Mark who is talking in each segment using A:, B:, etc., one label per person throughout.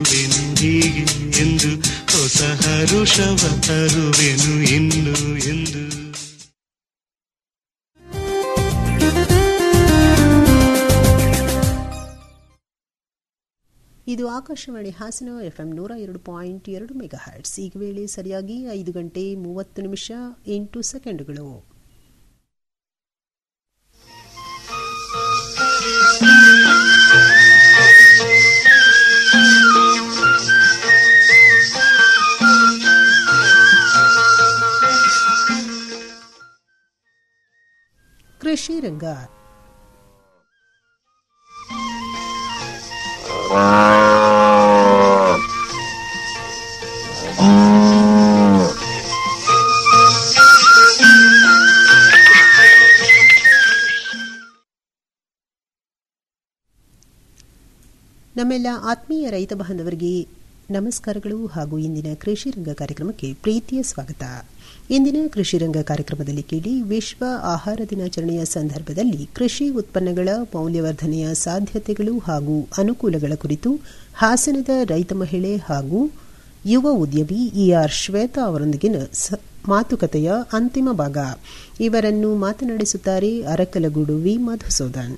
A: ಬೆನು ಹೀಗೆ ಎಂದು ಹೊಸ ಹರುಷವ ತರುವೆನು ಇನ್ನು ಎಂದು
B: ಇದು ಆಕಾಶವಾಣಿ ಹಾಸನ ಎಫ್ಎಂ ನೂರ ಎರಡು ಪಾಯಿಂಟ್ ಎರಡು ಮೆಗಾ ಹರ್ಟ್ಸ್ ಈಗ ವೇಳೆ ಸರಿಯಾಗಿ ಐದು ಗಂಟೆ ಮೂವತ್ತು ನಿಮಿಷ ಎಂಟು ಸೆಕೆಂಡುಗಳು ಕೃಷಿ ರಂಗ ನಮ್ಮೆಲ್ಲ ಆತ್ಮೀಯ ರೈತ ಬಾಂಧವರಿಗೆ ನಮಸ್ಕಾರಗಳು ಹಾಗೂ ಇಂದಿನ ಕೃಷಿ ರಂಗ ಕಾರ್ಯಕ್ರಮಕ್ಕೆ ಪ್ರೀತಿಯ ಸ್ವಾಗತ ಇಂದಿನ ಕೃಷಿ ರಂಗ ಕಾರ್ಯಕ್ರಮದಲ್ಲಿ ಕೇಳಿ ವಿಶ್ವ ಆಹಾರ ದಿನಾಚರಣೆಯ ಸಂದರ್ಭದಲ್ಲಿ ಕೃಷಿ ಉತ್ಪನ್ನಗಳ ಮೌಲ್ಯವರ್ಧನೆಯ ಸಾಧ್ಯತೆಗಳು ಹಾಗೂ ಅನುಕೂಲಗಳ ಕುರಿತು ಹಾಸನದ ರೈತ ಮಹಿಳೆ ಹಾಗೂ ಯುವ ಉದ್ಯಮಿ ಇಆರ್ ಶ್ವೇತಾ ಅವರೊಂದಿಗಿನ ಮಾತುಕತೆಯ ಅಂತಿಮ ಭಾಗ ಇವರನ್ನು ಮಾತನಾಡಿಸುತ್ತಾರೆ ಅರಕಲಗೂಡು ವಿ ಮಧುಸೂದನ್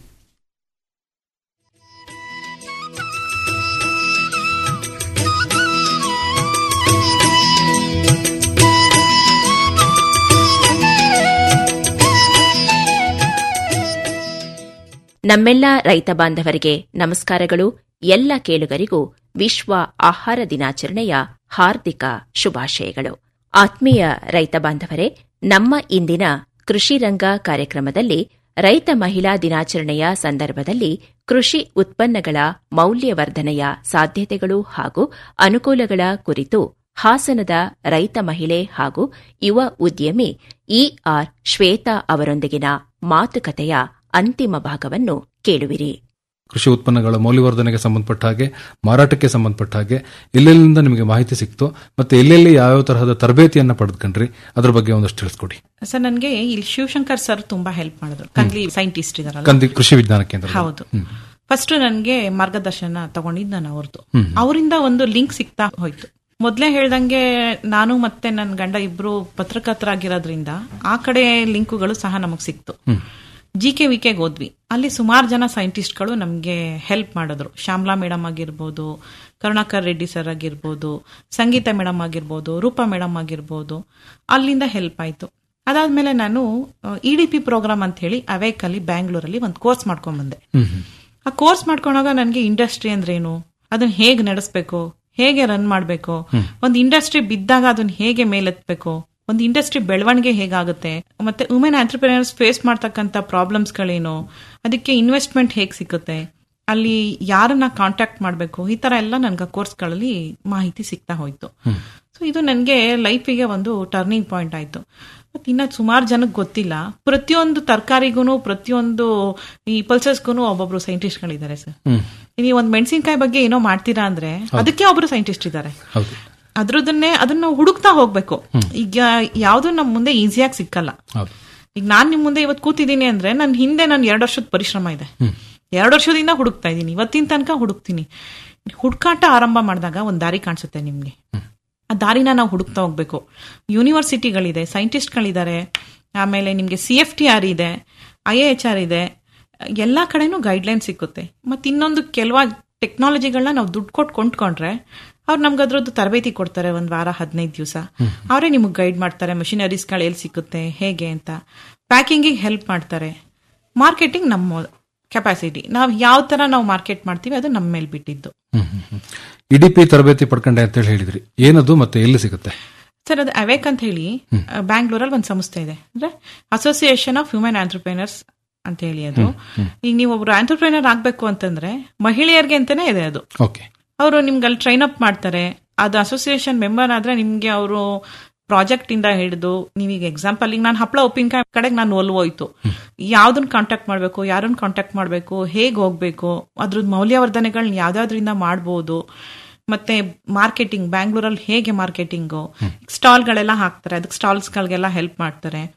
C: ನಮ್ಮೆಲ್ಲ ರೈತ ಬಾಂಧವರಿಗೆ ನಮಸ್ಕಾರಗಳು ಎಲ್ಲ ಕೇಳುಗರಿಗೂ ವಿಶ್ವ ಆಹಾರ ದಿನಾಚರಣೆಯ ಹಾರ್ದಿಕ ಶುಭಾಶಯಗಳು ಆತ್ಮೀಯ ರೈತ ಬಾಂಧವರೇ ನಮ್ಮ ಇಂದಿನ ಕೃಷಿ ರಂಗ ಕಾರ್ಯಕ್ರಮದಲ್ಲಿ ರೈತ ಮಹಿಳಾ ದಿನಾಚರಣೆಯ ಸಂದರ್ಭದಲ್ಲಿ ಕೃಷಿ ಉತ್ಪನ್ನಗಳ ಮೌಲ್ಯವರ್ಧನೆಯ ಸಾಧ್ಯತೆಗಳು ಹಾಗೂ ಅನುಕೂಲಗಳ ಕುರಿತು ಹಾಸನದ ರೈತ ಮಹಿಳೆ ಹಾಗೂ ಯುವ ಉದ್ಯಮಿ ಇಆರ್ ಶ್ವೇತಾ ಅವರೊಂದಿಗಿನ ಮಾತುಕತೆಯ ಅಂತಿಮ ಭಾಗವನ್ನು ಕೇಳುವಿರಿ
D: ಕೃಷಿ ಉತ್ಪನ್ನಗಳ ಮೌಲ್ಯವರ್ಧನೆಗೆ ಸಂಬಂಧಪಟ್ಟ ಹಾಗೆ ಮಾರಾಟಕ್ಕೆ ಸಂಬಂಧಪಟ್ಟ ಹಾಗೆ ಎಲ್ಲೆಲ್ಲಿಂದ ನಿಮಗೆ ಮಾಹಿತಿ ಸಿಕ್ತು ಮತ್ತೆ ಎಲ್ಲೆಲ್ಲಿ ಯಾವ್ಯಾವ ತರಹದ ತರಬೇತಿಯನ್ನ ಪಡೆದುಕೊಂಡ್ರಿ ಅದ್ರ ಬಗ್ಗೆ ಒಂದಷ್ಟು ತಿಳಿಸ್ಕೊಡಿ
E: ಸರ್ ನನಗೆ ಇಲ್ಲಿ ಶಿವಶಂಕರ್ ಸರ್ ತುಂಬಾ ಹೆಲ್ಪ್ ಮಾಡಿದ್ರು ಕಂದ್ಲಿ ಸೈಂಟಿಸ್ಟ್ ಇದಾರಲ್ಲ
D: ಕಂದಿ ಕೃಷಿ ವಿಜ್ಞಾನ ಕೇಂದ್ರ
E: ಹೌದು ಫಸ್ಟ್ ನನಗೆ ಮಾರ್ಗದರ್ಶನ ತಗೊಂಡಿದ್ದು ನಾನು ಅವ್ರದ್ದು ಅವರಿಂದ ಒಂದು ಲಿಂಕ್ ಸಿಗ್ತಾ ಹೋಯ್ತು ಮೊದ್ಲೇ ಹೇಳ್ದಂಗೆ ನಾನು ಮತ್ತೆ ನನ್ನ ಗಂಡ ಇಬ್ರು ಪತ್ರಕರ್ತರಾಗಿರೋದ್ರಿಂದ ಆ ಕಡೆ ಲಿಂಕುಗಳು ಸಹ ನಮಗ್ ಸಿಕ್ತು ಜಿ ಕೆ ವಿ ಕೆಗೆ ಹೋದ್ವಿ ಅಲ್ಲಿ ಸುಮಾರು ಜನ ಸೈಂಟಿಸ್ಟ್ಗಳು ನಮಗೆ ಹೆಲ್ಪ್ ಮಾಡಿದ್ರು ಶ್ಯಾಮ್ಲಾ ಮೇಡಮ್ ಆಗಿರ್ಬೋದು ಕರುಣಾಕರ್ ರೆಡ್ಡಿ ಸರ್ ಆಗಿರ್ಬೋದು ಸಂಗೀತ ಮೇಡಮ್ ಆಗಿರ್ಬೋದು ರೂಪಾ ಮೇಡಮ್ ಆಗಿರ್ಬೋದು ಅಲ್ಲಿಂದ ಹೆಲ್ಪ್ ಆಯ್ತು ಅದಾದ್ಮೇಲೆ ನಾನು ಇ ಡಿ ಪಿ ಪ್ರೋಗ್ರಾಮ್ ಅಂತ ಹೇಳಿ ಅವೇಕ್ ಅಲ್ಲಿ ಬ್ಯಾಂಗ್ಳೂರಲ್ಲಿ ಒಂದು ಕೋರ್ಸ್ ಮಾಡ್ಕೊಂಡ್ ಬಂದೆ ಆ ಕೋರ್ಸ್ ಮಾಡ್ಕೊಂಡಾಗ ನನಗೆ ಇಂಡಸ್ಟ್ರಿ ಅಂದ್ರೇನು ಅದನ್ನ ಹೇಗೆ ನಡೆಸ್ಬೇಕು ಹೇಗೆ ರನ್ ಮಾಡಬೇಕು ಒಂದು ಇಂಡಸ್ಟ್ರಿ ಬಿದ್ದಾಗ ಅದನ್ನ ಹೇಗೆ ಮೇಲೆತ್ಬೇಕು ಒಂದು ಇಂಡಸ್ಟ್ರಿ ಬೆಳವಣಿಗೆ ಹೇಗಾಗುತ್ತೆ ಮತ್ತೆ ವುಮೆನ್ ಆಂಟರ್ಪ್ರಿನರ್ಸ್ ಫೇಸ್ ಮಾಡ್ತಕ್ಕಂಥ ಪ್ರಾಬ್ಲಮ್ಸ್ಗಳೇನು ಅದಕ್ಕೆ ಇನ್ವೆಸ್ಟ್ಮೆಂಟ್ ಹೇಗೆ ಸಿಗುತ್ತೆ ಅಲ್ಲಿ ಯಾರನ್ನ ಕಾಂಟ್ಯಾಕ್ಟ್ ಮಾಡಬೇಕು ಈ ತರ ಎಲ್ಲ ನನ್ಗೆ ಕೋರ್ಸ್ಗಳಲ್ಲಿ ಮಾಹಿತಿ ಸಿಗ್ತಾ ಹೋಯ್ತು ಸೊ ಇದು ನನಗೆ ಲೈಫಿಗೆ ಒಂದು ಟರ್ನಿಂಗ್ ಪಾಯಿಂಟ್ ಆಯ್ತು ಮತ್ತೆ ಇನ್ನ ಸುಮಾರು ಜನಕ್ಕೆ ಗೊತ್ತಿಲ್ಲ ಪ್ರತಿಯೊಂದು ತರಕಾರಿಗೂ ಪ್ರತಿಯೊಂದು ಈ ಪಲ್ಸಸ್ಗೂ ಒಬ್ಬೊಬ್ರು ಸೈಂಟಿಸ್ಟ್ಗಳಿದ್ದಾರೆ ಸರ್ ನೀವು ಒಂದು ಮೆಣಸಿನಕಾಯಿ ಬಗ್ಗೆ ಏನೋ ಮಾಡ್ತೀರಾ ಅಂದ್ರೆ ಅದಕ್ಕೆ ಒಬ್ರು ಸೈಂಟಿಸ್ಟ್ ಇದ್ದಾರೆ ಅದ್ರದನ್ನೇ ಅದನ್ನ ಹುಡುಕ್ತಾ ಹೋಗ್ಬೇಕು ಈಗ ಯಾವ್ದು ನಮ್ ಮುಂದೆ ಈಸಿಯಾಗಿ ಸಿಕ್ಕಲ್ಲ ಈಗ ನಾನ್ ನಿಮ್ ಮುಂದೆ ಇವತ್ತು ಕೂತಿದ್ದೀನಿ ಅಂದ್ರೆ ನನ್ ಹಿಂದೆ ನನ್ ಎರಡು ವರ್ಷದ ಪರಿಶ್ರಮ ಇದೆ ಎರಡು ವರ್ಷದಿಂದ ಹುಡುಕ್ತಾ ಇದ್ದೀನಿ ಇವತ್ತಿನ ತನಕ ಹುಡುಕ್ತೀನಿ ಹುಡುಕಾಟ ಆರಂಭ ಮಾಡಿದಾಗ ಒಂದ್ ದಾರಿ ಕಾಣಿಸುತ್ತೆ ನಿಮ್ಗೆ ಆ ದಾರಿನ ನಾವು ಹುಡುಕ್ತಾ ಹೋಗ್ಬೇಕು ಯೂನಿವರ್ಸಿಟಿಗಳಿದೆ ಸೈಂಟಿಸ್ಟ್ಗಳಿದ್ದಾರೆ ಆಮೇಲೆ ನಿಮ್ಗೆ ಸಿ ಎಫ್ ಟಿ ಆರ್ ಇದೆ ಐ ಎಚ್ ಆರ್ ಇದೆ ಎಲ್ಲಾ ಕಡೆನೂ ಗೈಡ್ಲೈನ್ ಸಿಕ್ಕುತ್ತೆ ಮತ್ತೆ ಇನ್ನೊಂದು ಕೆಲವ ಟೆಕ್ನಾಲಜಿಗಳನ್ನ ನಾವು ದುಡ್ಡು ಕೊಟ್ಟು ಕೊಂಡ್ಕೊಂಡ್ರೆ ಅವ್ರು ನಮ್ಗೆ ಅದ್ರದ್ದು ತರಬೇತಿ ಕೊಡ್ತಾರೆ ಒಂದ್ ವಾರ ಹದಿನೈದು ದಿವಸ ಅವರೇ ನಿಮಗೆ ಗೈಡ್ ಮಾಡ್ತಾರೆ ಮಷಿನರೀಸ್ಗಳು ಎಲ್ಲಿ ಸಿಕ್ಕುತ್ತೆ ಹೇಗೆ ಅಂತ ಪ್ಯಾಕಿಂಗಿಗೆ ಹೆಲ್ಪ್ ಮಾಡ್ತಾರೆ ಮಾರ್ಕೆಟಿಂಗ್ ನಮ್ಮ ಕೆಪಾಸಿಟಿ ನಾವು ಯಾವ ತರ ನಾವು ಮಾರ್ಕೆಟ್ ಮಾಡ್ತೀವಿ ಅದು ನಮ್ಮ ಮೇಲೆ ಬಿಟ್ಟಿದ್ದು
D: ಇಡಿಪಿ ತರಬೇತಿ ಪಡ್ಕೊಂಡೆ ಅಂತ ಹೇಳಿ ಹೇಳಿದ್ರಿ ಏನದು ಮತ್ತೆ ಎಲ್ಲಿ ಸಿಗುತ್ತೆ
E: ಸರ್ ಅದು ಅವೇಕ್ ಅಂತ ಹೇಳಿ ಬ್ಯಾಂಗ್ಳೂರಲ್ಲಿ ಒಂದು ಸಂಸ್ಥೆ ಇದೆ ಅಂದ್ರೆ ಅಸೋಸಿಯೇಷನ್ ಆಫ್ ಹ್ಯೂಮನ್ ಆಂಟರ್ಪ್ರಿನರ್ಸ್ ಅಂತ ಹೇಳಿ ಅದು ಈಗ ನೀವು ಒಬ್ರು ಆಂಟರ್ಪ್ರಿನರ್ ಆಗ್ಬೇಕು ಅಂತಂದ್ರೆ ಮಹಿಳೆಯರಿಗೆ ಅಂತಾನೆ ಇದೆ ಅದು
D: ಓಕೆ
E: ಅವರು ನಿಮ್ಗೆ ಅಲ್ಲಿ ಟ್ರೈನ್ ಅಪ್ ಮಾಡ್ತಾರೆ ಅದು ಅಸೋಸಿಯೇಷನ್ ಮೆಂಬರ್ ಆದ್ರೆ ನಿಮ್ಗೆ ಅವರು ಪ್ರಾಜೆಕ್ಟ್ ಇಂದ ಹಿಡಿದು ನೀವೀಗ ಎಕ್ಸಾಂಪಲ್ ಈಗ ನಾನು ಹಪ್ಪಳ ಉಪ್ಪಿನಕಾಯಿ ಕಡೆಗೆ ನಾನು ಒಲ್ವೋಯ್ತು ಯಾವ್ದನ್ನ ಕಾಂಟ್ಯಾಕ್ಟ್ ಮಾಡಬೇಕು ಯಾರನ್ನ ಕಾಂಟ್ಯಾಕ್ಟ್ ಮಾಡಬೇಕು ಹೇಗೆ ಹೋಗ್ಬೇಕು ಅದ್ರದ್ದು ಮೌಲ್ಯವರ್ಧನೆಗಳನ್ನ ಯಾವ್ದಾದ್ರಿಂದ ಮಾಡ್ಬೋದು ಮತ್ತೆ ಮಾರ್ಕೆಟಿಂಗ್ ಬ್ಯಾಂಗ್ಳೂರಲ್ಲಿ ಹೇಗೆ ಮಾರ್ಕೆಟಿಂಗು ಸ್ಟಾಲ್ಗಳೆಲ್ಲ ಹಾಕ್ತಾರೆ ಅದಕ್ಕೆ ಸ್ಟಾಲ್ಸ್ಗಳಿಗೆಲ್ಲ ಹೆಲ್ಪ್ ಮಾಡ್ತಾರೆ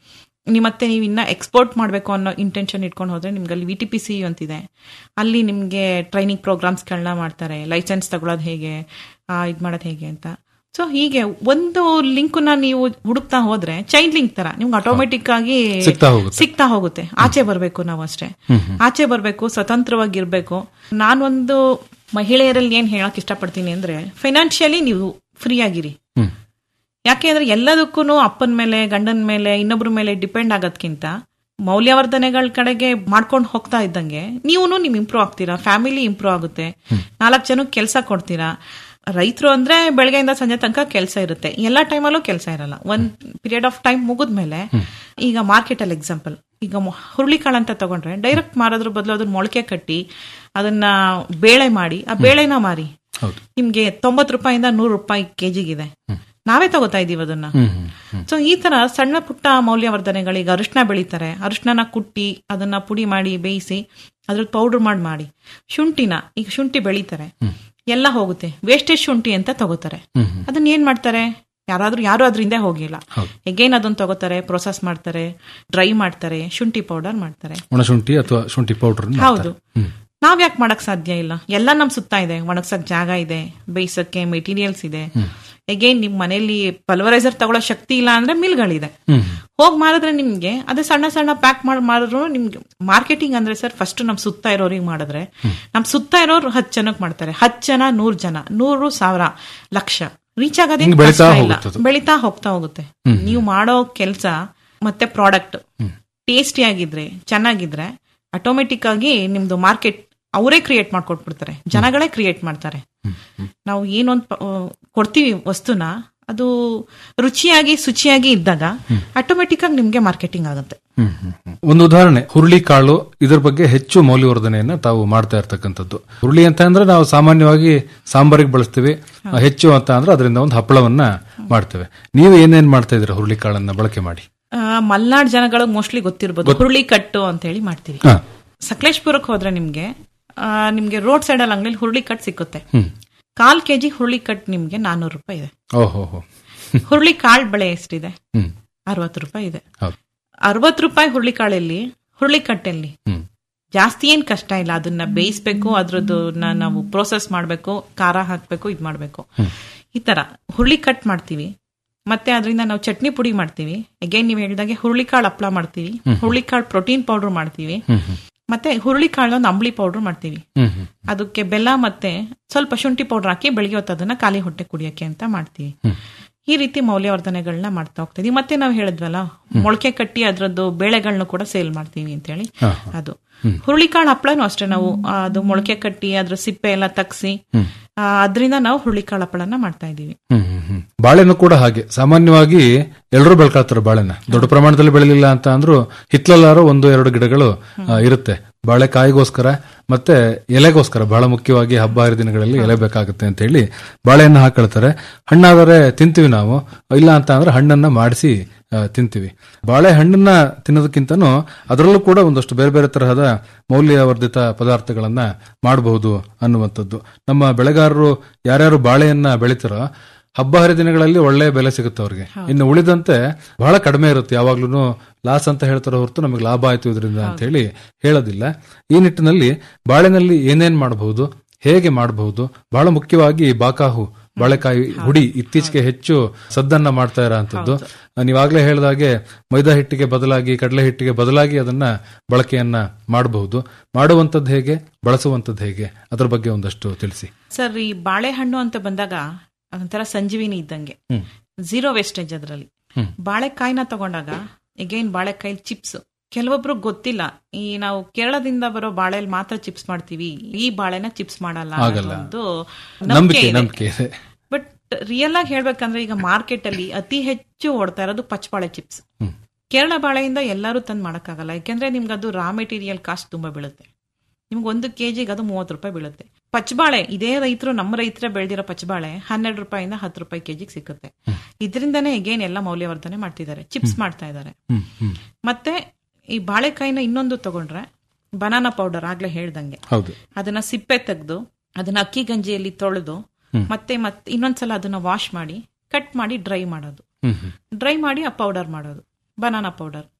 E: ನೀವು ಮತ್ತೆ ನೀವು ಇನ್ನ ಎಕ್ಸ್ಪೋರ್ಟ್ ಮಾಡಬೇಕು ಅನ್ನೋ ಇಂಟೆನ್ಷನ್ ಇಟ್ಕೊಂಡು ಹೋದ್ರೆ ನಿಮ್ಗೆ ಅಲ್ಲಿ ವಿ ಟಿ ಪಿ ಸಿ ಅಂತಿದೆ ಅಲ್ಲಿ ನಿಮ್ಗೆ ಟ್ರೈನಿಂಗ್ ಪ್ರೋಗ್ರಾಮ್ಸ್ಗಳನ್ನ ಮಾಡ್ತಾರೆ ಲೈಸೆನ್ಸ್ ತಗೊಳ್ಳೋದು ಹೇಗೆ ಇದು ಮಾಡೋದು ಹೇಗೆ ಅಂತ ಸೊ ಹೀಗೆ ಒಂದು ಲಿಂಕ್ನ ನೀವು ಹುಡುಕ್ತಾ ಹೋದ್ರೆ ಚೈನ್ ಲಿಂಕ್ ತರ ನಿಮ್ಗೆ ಆಟೋಮೆಟಿಕ್ ಆಗಿ
D: ಸಿಗ್ತಾ ಹೋಗುತ್ತೆ.
E: ಸಿಗ್ತಾ ಹೋಗುತ್ತೆ ಆಚೆ ಬರಬೇಕು ನಾವು ಅಷ್ಟೇ ಆಚೆ ಬರಬೇಕು ಸ್ವತಂತ್ರವಾಗಿರ್ಬೇಕು ನಾನೊಂದು ಮಹಿಳೆಯರಲ್ಲಿ ಏನ್ ಹೇಳಕ್ ಇಷ್ಟಪಡ್ತೀನಿ ಅಂದ್ರೆ ಫೈನಾನ್ಷಿಯಲಿ ನೀವು ಫ್ರೀ ಆಗಿರಿ
D: ಹ್ಮ್
E: ಯಾಕೆ ಅಂದ್ರೆ ಎಲ್ಲದಕ್ಕೂ ಅಪ್ಪನ ಮೇಲೆ ಗಂಡನ ಮೇಲೆ ಇನ್ನೊಬ್ರ ಮೇಲೆ ಡಿಪೆಂಡ್ ಆಗೋದ್ಕಿಂತ ಮೌಲ್ಯವರ್ಧನೆಗಳ ಕಡೆಗೆ ಮಾಡ್ಕೊಂಡು ಹೋಗ್ತಾ ಇದ್ದಂಗೆ ನೀವು ನಿಮ್ ಇಂಪ್ರೂವ್ ಆಗ್ತೀರಾ ಫ್ಯಾಮಿಲಿ ಇಂಪ್ರೂವ್ ಆಗುತ್ತೆ ನಾಲ್ಕು ಜನಕ್ಕೆ ಕೆಲಸ ಕೊಡ್ತೀರಾ ರೈತರು ಅಂದ್ರೆ ಬೆಳಗ್ಗೆಯಿಂದ ಸಂಜೆ ತನಕ ಕೆಲಸ ಇರುತ್ತೆ ಎಲ್ಲಾ ಟೈಮಲ್ಲೂ ಕೆಲಸ ಇರಲ್ಲ ಒಂದ್ ಪೀರಿಯಡ್ ಆಫ್ ಟೈಮ್ ಮುಗಿದ್ಮೇಲೆ ಈಗ ಮಾರ್ಕೆಟ್ ಅಲ್ಲಿ ಎಕ್ಸಾಂಪಲ್ ಈಗ ಮೊ- ಹುರುಳಿಕಾಳು ಅಂತ ತಗೊಂಡ್ರೆ ಡೈರೆಕ್ಟ್ ಮಾರೋದ್ರ ಬದಲು ಅದನ್ನ ಮೊಳಕೆ ಕಟ್ಟಿ ಅದನ್ನ ಬೇಳೆ ಮಾಡಿ ಆ ಬೇಳೆನ ಮಾರಿ
D: ಹೌದು
E: ನಿಮ್ಗೆ ತೊಂಬತ್ ರೂಪಾಯಿಂದ ನೂರು ರೂಪಾಯಿ ಕೆಜಿಗಿದೆ ನಾವೇ ತಗೋತಾ ಇದೀವಿ ಅದನ್ನ
D: ಹ್ಮ್ ಹ್ಮ್ ಹ್ಮ್
E: ಸೊ ಈ ತರ ಸಣ್ಣ ಪುಟ್ಟ ಮೌಲ್ಯವರ್ಧನೆಗಳು ಈಗ ಅರಿಶಿನ ಬೆಳಿತಾರೆ ಅರಿಶಿನ ಕುಟ್ಟಿ ಅದನ್ನ ಪುಡಿ ಮಾಡಿ ಬೇಯಿಸಿ ಅದ್ರ ಪೌಡರ್ ಮಾಡಿ ಮಾಡಿ ಶುಂಠಿನ ಈಗ ಶುಂಠಿ ಬೆಳಿತಾರೆ ಎಲ್ಲ ಹೋಗುತ್ತೆ ವೇಸ್ಟೇಜ್ ಶುಂಠಿ ಅಂತ ತಗೋತಾರೆ
D: ಹ್ಮ್ ಹ್ಮ್
E: ಅದನ್ನ ಏನ್ ಮಾಡ್ತಾರೆ ಯಾರಾದ್ರೂ ಯಾರು ಅದ್ರಿಂದ ಹೋಗಿಲ್ಲ
D: ಹೌದು.
E: ಎಗೇನ್ ಅದನ್ನ ತಗೋತಾರೆ ಪ್ರೊಸೆಸ್ ಮಾಡ್ತಾರೆ ಡ್ರೈ ಮಾಡ್ತಾರೆ ಶುಂಠಿ ಪೌಡರ್ ಮಾಡ್ತಾರೆ
D: ಒಣಶುಂಠಿ ಅಥವಾ ಶುಂಠಿ ಪೌಡರ್
E: ಹೌದು ನಾವ್ ಯಾಕೆ ಮಾಡಕ್ ಸಾಧ್ಯ ಇಲ್ಲ ಎಲ್ಲ ನಮ್ ಸುತ್ತ ಇದೆ ಒಣಗ್ಸಕ್ ಜಾಗ ಇದೆ ಬೇಯಿಸಕ್ಕೆ ಮೆಟೀರಿಯಲ್ಸ್ ಇದೆ ಎಗೇನ್ ನಿಮ್ ಮನೆಯಲ್ಲಿ ಪಲ್ವರೈಸರ್ ತಗೊಳ್ಳೋ ಶಕ್ತಿ ಇಲ್ಲ ಅಂದ್ರೆ ಮಿಲ್ಗಳಿದೆ
D: ಹ್ಮ್
E: ಹೋಗ್ ಮಾರಿದ್ರೆ ನಿಮ್ಗೆ ಅದೇ ಸಣ್ಣ ಸಣ್ಣ ಪ್ಯಾಕ್ ಮಾಡಿ ಮಾಡಿದ್ರು ನಿಮ್ಗೆ ಮಾರ್ಕೆಟಿಂಗ್ ಅಂದ್ರೆ ಸರ್ ಫಸ್ಟ್ ನಮ್ ಸುತ್ತ ಇರೋರಿಗೆ ಮಾಡಿದ್ರೆ ನಮ್ ಸುತ್ತ ಇರೋರು ಹತ್ತು ಜನಕ್ ಮಾಡ್ತಾರೆ ಹತ್ತು ಜನ ನೂರ್ ಜನ ನೂರು ಸಾವಿರ ಲಕ್ಷ ರೀಚ್ ಆಗೋದೇ
D: ಹಿಂಗ್ ಬೆಳೀತಾ
E: ಕಷ್ಟ ಇಲ್ಲ
D: ಹೋಗುತ್ತೆ ಅದು.
E: ಬೆಳೀತಾ ಹೋಗ್ತಾ ಹೋಗುತ್ತೆ ನೀವು ಮಾಡೋ ಕೆಲಸ ಮತ್ತೆ ಪ್ರಾಡಕ್ಟ್ ಟೇಸ್ಟಿ ಆಗಿದ್ರೆ ಚೆನ್ನಾಗಿದ್ರೆ ಆಟೋಮೆಟಿಕ್ ಆಗಿ ನಿಮ್ದು ಮಾರ್ಕೆಟ್ ಅವರೇ ಕ್ರಿಯೇಟ್ ಮಾಡ್ಕೊಟ್ಬಿಡ್ತಾರೆ ಜನಗಳೇ ಕ್ರಿಯೇಟ್ ಮಾಡ್ತಾರೆ ನಾವು ಏನೊಂದು ಪ- ಆ, ಕೊಡ್ತೀವಿ ವಸ್ತುನ ಅದು ರುಚಿಯಾಗಿ ಶುಚಿಯಾಗಿ ಇದ್ದಾಗ ಆಟೋಮೆಟಿಕ್ ಆಗಿ ನಿಮ್ಗೆ ಮಾರ್ಕೆಟಿಂಗ್ ಆಗುತ್ತೆ
D: ಹ್ಮ್, ಹ್ಮ್, ಹ್ಮ್. ಒಂದು ಉದಾಹರಣೆ ಹುರುಳಿ ಕಾಳು ಇದ್ರ ಬಗ್ಗೆ ಹೆಚ್ಚು ಮೌಲ್ಯವರ್ಧನೆಯನ್ನ ತಾವು ಮಾಡ್ತಾ ಇರ್ತಕ್ಕಂಥದ್ದು ಹುರುಳಿ ಅಂತ ಅಂದ್ರೆ ನಾವು ಸಾಮಾನ್ಯವಾಗಿ ಸಾಂಬಾರಿಗೆ ಬಳಸ್ತೀವಿ ಹೆಚ್ಚು ಅಂತ ಅಂದ್ರೆ ಅದರಿಂದ ಒಂದು ಹಪ್ಪಳವನ್ನ ಮಾಡ್ತೇವೆ ನೀವು ಏನೇನ್ ಮಾಡ್ತಾ ಇದ್ದೀರಾ ಹುರುಳಿ ಕಾಳನ್ನ ಬಳಕೆ ಮಾಡಿ
E: ಆ, ಮಲ್ನಾಡ್ ಜನಗಳಿಗೆ ಮೋಸ್ಟ್ಲಿ ಗೊತ್ತಿರ್ಬೋದು ಹುರುಳಿ ಕಟ್ಟು ಅಂತ ಹೇಳಿ ಮಾಡ್ತೀವಿ
D: ಹಾ.
E: ಸಕಲೇಶ್ಪುರಕ್ಕೆ ಹೋದ್ರೆ ನಿಮ್ಗೆ ಆ, ನಿಮ್ಗೆ ರೋಡ್ ಸೈಡ್ ಅಲ್ಲಿ ಅಂಗಡಿ ಹುರುಳಿ ಕಟ್ ಸಿಕ್ಕುತ್ತೆ
D: ಹ್ಮ್
E: ಕಾಲ್ ಕೆಜಿ ಹುರುಳಿ ಕಟ್ ನಿಮ್ಗೆ ನಾನೂರು ರೂಪಾಯಿ ಇದೆ
D: ಓಹೋ ಹೋ
E: ಹುರುಳಿ ಕಾಳ್ ಬೆಳೆ ಎಷ್ಟಿದೆ
D: ಹ್ಮ್
E: ಅರವತ್ತು ರೂಪಾಯಿ ಇದೆ
D: ಹೌದು
E: ಅರವತ್ತು ರೂಪಾಯಿ ಹುರುಳಿಕಾಳಲ್ಲಿ ಹುರುಳಿಕಟ್ಟಲ್ಲಿ
D: ಹ್ಮ್
E: ಜಾಸ್ತಿ ಏನ್ ಕಷ್ಟ ಇಲ್ಲ ಅದನ್ನ ಬೇಯಿಸ್ಬೇಕು ಅದ್ರದ್ದು ನಾವು ಪ್ರೋಸೆಸ್ ಮಾಡ್ಬೇಕು ಖಾರ ಹಾಕ್ಬೇಕು ಇದ್ ಮಾಡ್ಬೇಕು ಈ ತರ ಹುರುಳಿ ಕಟ್ ಮಾಡ್ತೀವಿ ಮತ್ತೆ ಅದರಿಂದ ನಾವು ಚಟ್ನಿ ಪುಡಿ ಮಾಡ್ತೀವಿ ಅಗೇನ್ ನೀವು ಹೇಳಿದಾಗೆ ಹುರುಳಿಕಾಳು ಹಪ್ಳ ಮಾಡ್ತೀವಿ ಹುರುಳಿಕಾಳು ಪ್ರೋಟೀನ್ ಪೌಡರ್ ಮಾಡ್ತೀವಿ
D: ಹ್ಮ್ ಹ್ಮ್
E: ಮತ್ತೆ ಹುರುಳಿಕಾಳು ಒಂದು ಅಂಬ್ಲಿ ಪೌಡರ್ ಮಾಡ್ತೀವಿ
D: ಹ್ಮ್ ಹ್ಮ್
E: ಅದಕ್ಕೆ ಬೆಲ್ಲ ಮತ್ತೆ ಸ್ವಲ್ಪ ಶುಂಠಿ ಪೌಡರ್ ಹಾಕಿ ಬೆಳಿಗ್ಗೆ ಹೊತ್ತು ಅದನ್ನ ಖಾಲಿ ಹೊಟ್ಟೆ ಕುಡಿಯಕ್ಕೆ ಅಂತ ಮಾಡ್ತೀವಿ ಈ ರೀತಿ ಮೌಲ್ಯವರ್ಧನೆಗಳನ್ನ ಮಾಡ್ತಾ ಹೋಗ್ತೀವಿ ಮತ್ತೆ ನಾವು ಹೇಳಿದ್ವಲ್ಲ ಮೊಳಕೆ ಕಟ್ಟಿ ಅದ್ರದ್ದು ಬೇಳೆಗಳನ್ನ ಕೂಡ ಸೇಲ್ ಮಾಡ್ತೀವಿ ಅಂತ ಹೇಳಿ
D: ಹಾ,
E: ಅದು ಹುರುಳಿಕಾಳು ಹಪ್ಪಳನೂ ಅಷ್ಟೇ ನಾವು ಆ, ಅದು ಮೊಳಕೆ ಕಟ್ಟಿ ಅದ್ರ ಸಿಪ್ಪೆ ಎಲ್ಲ ತಗ್ಸಿ ಆ, ಅದ್ರಿಂದ ನಾವು ಹುರುಳಿಕಾಳು ಹಪ್ಪಳನ ಮಾಡ್ತಾ ಇದೀವಿ
D: ಹ್ಮ್ ಹ್ಮ್ ಹ್ಮ್. ಬಾಳೆನೂ ಕೂಡ ಹಾಗೆ ಸಾಮಾನ್ಯವಾಗಿ ಎಲ್ಲರೂ ಬೆಳ್ಕೊಳ್ತಾರೆ ಬಾಳೆನ ದೊಡ್ಡ ಪ್ರಮಾಣದಲ್ಲಿ ಬೆಳೆಲಿಲ್ಲ ಅಂತ ಅಂದ್ರೂ ಹಿತ್ಲಲ್ಲಾರೋ ಒಂದು ಎರಡು ಗಿಡಗಳು ಆ, ಇರುತ್ತೆ ಬಾಳೆಕಾಯಿಗೋಸ್ಕರ ಮತ್ತೆ ಎಲೆಗೋಸ್ಕರ ಬಹಳ ಮುಖ್ಯವಾಗಿ ಹಬ್ಬ ಹರಿದಿನಗಳಲ್ಲಿ ಎಲೆ ಬೇಕಾಗುತ್ತೆ ಅಂತ ಹೇಳಿ ಬಾಳೆಹಣ್ಣು ಹಾಕೊಳ್ತಾರೆ ಹಣ್ಣಾದರೆ ತಿಂತೀವಿ ನಾವು ಇಲ್ಲ ಅಂತ ಅಂದ್ರೆ ಹಣ್ಣನ್ನ ಮಾಡಿಸಿ ಆ, ತಿಂತೀವಿ ಬಾಳೆಹಣ್ಣನ್ನ ತಿನ್ನೋದಕ್ಕಿಂತನೂ ಅದರಲ್ಲೂ ಕೂಡ ಒಂದಷ್ಟು ಬೇರೆ ಬೇರೆ ತರಹದ ಮೌಲ್ಯವರ್ಧಿತ ಪದಾರ್ಥಗಳನ್ನ ಮಾಡಬಹುದು ಅನ್ನುವಂಥದ್ದು ನಮ್ಮ ಬೆಳೆಗಾರರು ಯಾರ್ಯಾರು ಬಾಳೆಯನ್ನ ಬೆಳಿತಾರೋ ಹಬ್ಬ ಹರಿದಿನಗಳಲ್ಲಿ ಒಳ್ಳೆ ಬೆಲೆ ಸಿಗುತ್ತೆ ಅವ್ರಿಗೆ ಇನ್ನು ಉಳಿದಂತೆ ಬಹಳ ಕಡಿಮೆ ಇರುತ್ತೆ ಯಾವಾಗ್ಲೂ ಲಾಸ್ ಅಂತ ಹೇಳ್ತಾರೋ ಹೊರತು ನಮಗೆ ಲಾಭ ಆಯ್ತು ಇದರಿಂದ ಅಂತ ಹೇಳಿ ಹೇಳೋದಿಲ್ಲ ಈ ನಿಟ್ಟಿನಲ್ಲಿ ಬಾಳೆನಲ್ಲಿ ಏನೇನ್ ಮಾಡಬಹುದು ಹೇಗೆ ಮಾಡಬಹುದು ಬಹಳ ಮುಖ್ಯವಾಗಿ ಬಾಕಾಹು ಬಾಳೆಕಾಯಿ ಹುಡಿ ಇತ್ತೀಚೆಗೆ ಹೆಚ್ಚು ಸದ್ದನ್ನ ಮಾಡ್ತಾ ಇರೋಂಥದ್ದು ನೀವಾಗ್ಲೇ ಹೇಳಿದಾಗೆ ಮೈದಾ ಹಿಟ್ಟಿಗೆ ಬದಲಾಗಿ ಕಡಲೆ ಹಿಟ್ಟಿಗೆ ಬದಲಾಗಿ ಅದನ್ನ ಬಳಕೆಯನ್ನ ಮಾಡಬಹುದು ಮಾಡುವಂಥದ್ದು ಹೇಗೆ ಬಳಸುವಂಥದ್ದು ಹೇಗೆ ಅದ್ರ ಬಗ್ಗೆ ಒಂದಷ್ಟು ತಿಳಿಸಿ
E: ಸರ್ ಈ ಬಾಳೆಹಣ್ಣು ಅಂತ ಬಂದಾಗ ಒಂಥರ ಸಂಜೀವಿನಿ ಇದ್ದಂಗೆ
D: ಹ್ಮ್.
E: ಝೀರೋ ವೇಸ್ಟೇಜ್ ಅದರಲ್ಲಿ ಬಾಳೆಕಾಯಿನ ತಗೊಂಡಾಗ ಎಗೈನ್ ಬಾಳೆಕಾಯಿ ಚಿಪ್ಸ್ ಕೆಲವೊಬ್ರು ಗೊತ್ತಿಲ್ಲ ಈ ನಾವು ಕೇರಳದಿಂದ ಬರೋ ಬಾಳೆಲ್ ಮಾತ್ರ ಚಿಪ್ಸ್ ಮಾಡ್ತೀವಿ ಈ ಬಾಳೆನ ಚಿಪ್ಸ್ ಮಾಡಲ್ಲ
D: ಆಗಲ್ಲ.
E: ಅನ್ನೋದು
D: ನಂಬಿಕೆ
E: ಇದೆ.
D: ನಂಬಿಕೆ ಇದೆ
E: ಬಟ್ ರಿಯಲ್ ಆಗಿ ಹೇಳ್ಬೇಕಂದ್ರೆ ಈಗ ಮಾರ್ಕೆಟ್ ಅಲ್ಲಿ ಅತಿ ಹೆಚ್ಚು ಓಡ್ತಾ ಇರೋದು ಪಚ್ಚಬಾಳೆ ಚಿಪ್ಸ್
D: ಹ್ಮ್.
E: ಕೇರಳ ಬಾಳೆಯಿಂದ ಎಲ್ಲರೂ ತಂದು ಮಾಡಕ್ಕಾಗಲ್ಲ ಯಾಕೆಂದ್ರೆ ನಿಮ್ಗೆ ಅದು ರಾ ಮೆಟೀರಿಯಲ್ ಕಾಸ್ಟ್ ತುಂಬಾ ಬೀಳುತ್ತೆ ನಿಮ್ಗೆ ಒಂದು ಕೆಜಿಗೆ ಅದು ಮೂವತ್ತು ರೂಪಾಯಿ ಬೀಳುತ್ತೆ ಪಚ್ಚಬಾಳೆ ಇದೇ ರೈತರು ನಮ್ಮ ರೈತರ ಬೆಳೆದಿರೋ ಪಚ್ಚಬಾಳೆ ಹನ್ನೆರಡು ರೂಪಾಯಿಂದ ಹತ್ತು ರೂಪಾಯಿ ಕೆಜಿಗೆ ಸಿಗುತ್ತೆ ಇದರಿಂದನೇ ಎಗೇನ್ ಎಲ್ಲ ಮೌಲ್ಯವರ್ಧನೆ ಮಾಡ್ತಿದ್ದಾರೆ ಚಿಪ್ಸ್ ಮಾಡ್ತಾ ಇದ್ದಾರೆ
D: ಹ್ಮ್ ಹ್ಮ್
E: ಮತ್ತೆ ಈ ಬಾಳೆಕಾಯಿನ ಇನ್ನೊಂದು ತಗೊಂಡ್ರೆ ಬನಾನಾ ಪೌಡರ್ ಆಗ್ಲೇ ಹೇಳ್ದಂಗೆ
D: ಹೌದು
E: ಅದನ್ನ ಸಿಪ್ಪೆ ತೆಗೆದು ಅದನ್ನ ಅಕ್ಕಿ ಗಂಜಿಯಲ್ಲಿ ತೊಳೆದು ಮತ್ತೆ ಮತ್ತೆ ಇನ್ನೊಂದ್ಸಲ ಅದನ್ನ ವಾಶ್ ಮಾಡಿ ಕಟ್ ಮಾಡಿ ಡ್ರೈ ಮಾಡೋದು
D: ಹ್ಮ್ ಹ್ಮ್
E: ಡ್ರೈ ಮಾಡಿ ಆ ಪೌಡರ್ ಮಾಡೋದು ಬನಾನಾ ಪೌಡರ್